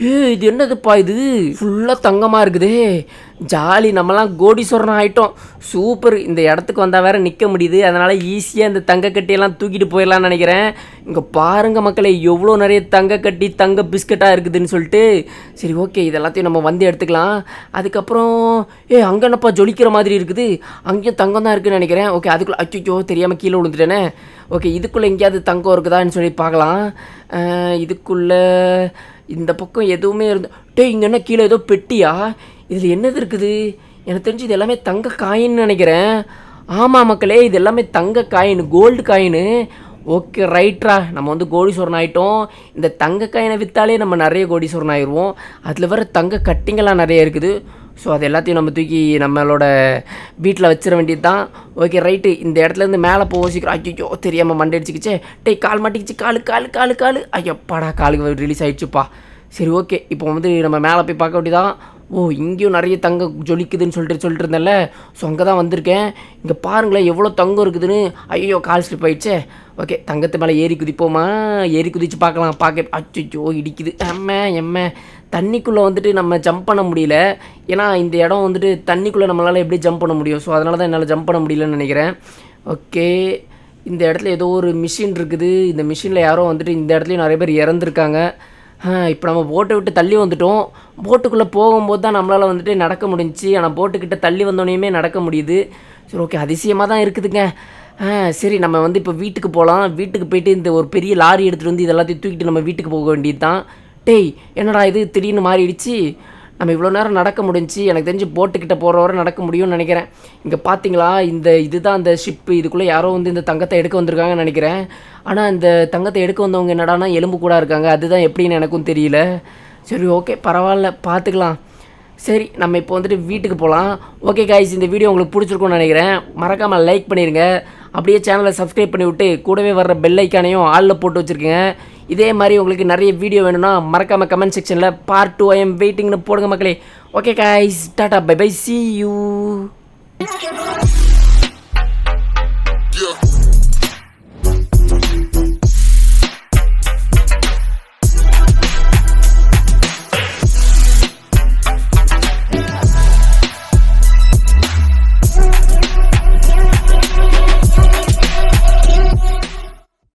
B: ஏ இது என்னதுப்பா இது ஃபுல்லாக தங்கமாக இருக்குதே ஜாலி நம்மலாம் கோடீஸ்வரன் ஆயிட்டோம் சூப்பர் இந்த இடத்துக்கு வந்தால் வேற நிற்க முடியுது அதனால் ஈஸியாக இந்த தங்க கட்டியெல்லாம் தூக்கிட்டு போயிடலாம்னு நினைக்கிறேன் இங்கே பாருங்க மக்களே எவ்வளோ நிறைய தங்க கட்டி தங்க பிஸ்கட்டாக இருக்குதுன்னு சொல்லிட்டு சரி ஓகே இது எல்லாத்தையும் நம்ம வந்து எடுத்துக்கலாம் அதுக்கப்புறம் ஏ அங்கே என்னப்பா ஜொலிக்கிற மாதிரி இருக்குது அங்கேயும் தங்கம் தான் இருக்குன்னு நினைக்கிறேன் ஓகே அதுக்குள்ளே அச்சோ தெரியாமல் கீழே விழுந்துட்டேனே ஓகே இதுக்குள்ளே எங்கேயாவது தங்கம் இருக்குதான்னு சொல்லி பார்க்கலாம் அஹ், இதுக்குள்ளே இந்த பக்கம் எதுவுமே இருந்து டேய் இங்கே என்ன கீழே ஏதோ பெட்டியா இதில் என்னது இருக்குது எனக்கு தெரிஞ்சு இது எல்லாமே தங்க காயின்னு நினைக்கிறேன் ஆமாம் மக்களே இது எல்லாமே தங்க காயின் கோல்டு காயின் ஓகே ரைட்ரா நம்ம வந்து கோடீஸ்வரன் ஆகிட்டோம் இந்த தங்க காயினை விற்றாலே நம்ம நிறைய கோடீஸ்வரன் ஆயிடுவோம் அதில் வர தங்க கட்டிங்கெல்லாம் நிறைய இருக்குது ஸோ அது எல்லாத்தையும் நம்ம தூக்கி நம்மளோட வீட்டில் வச்சிட வேண்டியது தான் ஓகே ரைட்டு இந்த இடத்துல இருந்து மேலே போக சீக்கிரம் ஐயோ தெரியாமல் மண்டை அடிச்சுக்கிச்சே டேய் கால் மாட்டிக்கிச்சு காலு காலு காலு காலு ஐயப்பாடா காலுக்கு ரிலீஸ் ஆயிடுச்சுப்பா சரி ஓகே இப்போ வந்து நம்ம மேலே போய் பார்க்க வேண்டியதான் ஓ இங்கேயும் நிறைய தங்கம் ஜொலிக்குதுன்னு சொல்லிட்டு சொல்லிட்டு இருந்தேன்ல ஸோ அங்கே தான் வந்திருக்கேன் இங்கே பாருங்களேன் எவ்வளோ தங்கம் இருக்குதுன்னு ஐயோ கால் ஸ்லிப் ஆயிடுச்சே ஓகே தங்கத்து மேலே ஏறி குதிப்போமா ஏறி குதிச்சு பார்க்கலாம் பார்க்க அச்சோ இடிக்குது எம்ம எம்ம தண்ணிக்குள்ளே வந்துட்டு நம்ம ஜம்ப் பண்ண முடியல ஏன்னா இந்த இடம் வந்துட்டு தண்ணிக்குள்ளே நம்மளால் எப்படி ஜம்ப் பண்ண முடியும் ஸோ அதனால தான் என்னால் ஜம்ப் பண்ண முடியலன்னு நினைக்கிறேன் ஓகே இந்த இடத்துல ஏதோ ஒரு மிஷின் இருக்குது இந்த மிஷினில் யாரோ வந்துட்டு இந்த இடத்துலையும் நிறைய பேர் இறந்துருக்காங்க இப்போ நம்ம போட்டை விட்டு தள்ளி வந்துட்டோம் போட்டுக்குள்ளே போகும்போது தான் நம்மளால் வந்துட்டு நடக்க முடிஞ்சுச்சு ஆனால் போட்டுக்கிட்ட தள்ளி வந்தோடனேயுமே நடக்க முடியுது சரி ஓகே அதிசயமாக தான் இருக்குதுங்க ஆ சரி நம்ம வந்து இப்போ வீட்டுக்கு போகலாம் வீட்டுக்கு போயிட்டு இந்த ஒரு பெரிய லாரி எடுத்துகிட்டு வந்து இது எல்லாத்தையும் தூக்கிட்டு நம்ம வீட்டுக்கு போக வேண்டியது தான் டேய் என்னடா இது திடீர்னு மாறிடுச்சு நம்ம இவ்வளோ நேரம் நடக்க முடிஞ்சுச்சு எனக்கு தெரிஞ்சு போட்டுக்கிட்ட போகிற வரை நடக்க முடியும்னு நினைக்கிறேன் இங்கே பார்த்தீங்களா இந்த இதுதான் அந்த ஷிப்பு இதுக்குள்ளே யாரோ வந்து இந்த தங்கத்தை எடுக்க வந்திருக்காங்கன்னு நினைக்கிறேன் ஆனால் இந்த தங்கத்தை எடுக்க வந்தவங்க என்னடானா எலும்பு கூட இருக்காங்க அதுதான் எப்படின்னு எனக்கும் தெரியல சரி ஓகே பரவாயில்ல பார்த்துக்கலாம் சரி நம்ம இப்போ வந்துட்டு வீட்டுக்கு போகலாம் ஓகே காய்ஸ் இந்த வீடியோ உங்களுக்கு பிடிச்சிருக்கும்னு நினைக்கிறேன் மறக்காமல் லைக் பண்ணிடுங்க அப்படியே சேனலை சப்ஸ்கிரைப் பண்ணி விட்டு கூடவே வர்ற பெல் ஐக்கானையும் ஆளில் போட்டு வச்சுருக்கேங்க இதே மாதிரி உங்களுக்கு நிறைய வீடியோ வேணும்னா மறக்காமல் கமெண்ட் செக்ஷனில் பார்ட் டூ ஐ எம் வெயிட்டிங்னு போடுங்க மக்களே okay guys tata bye bye see you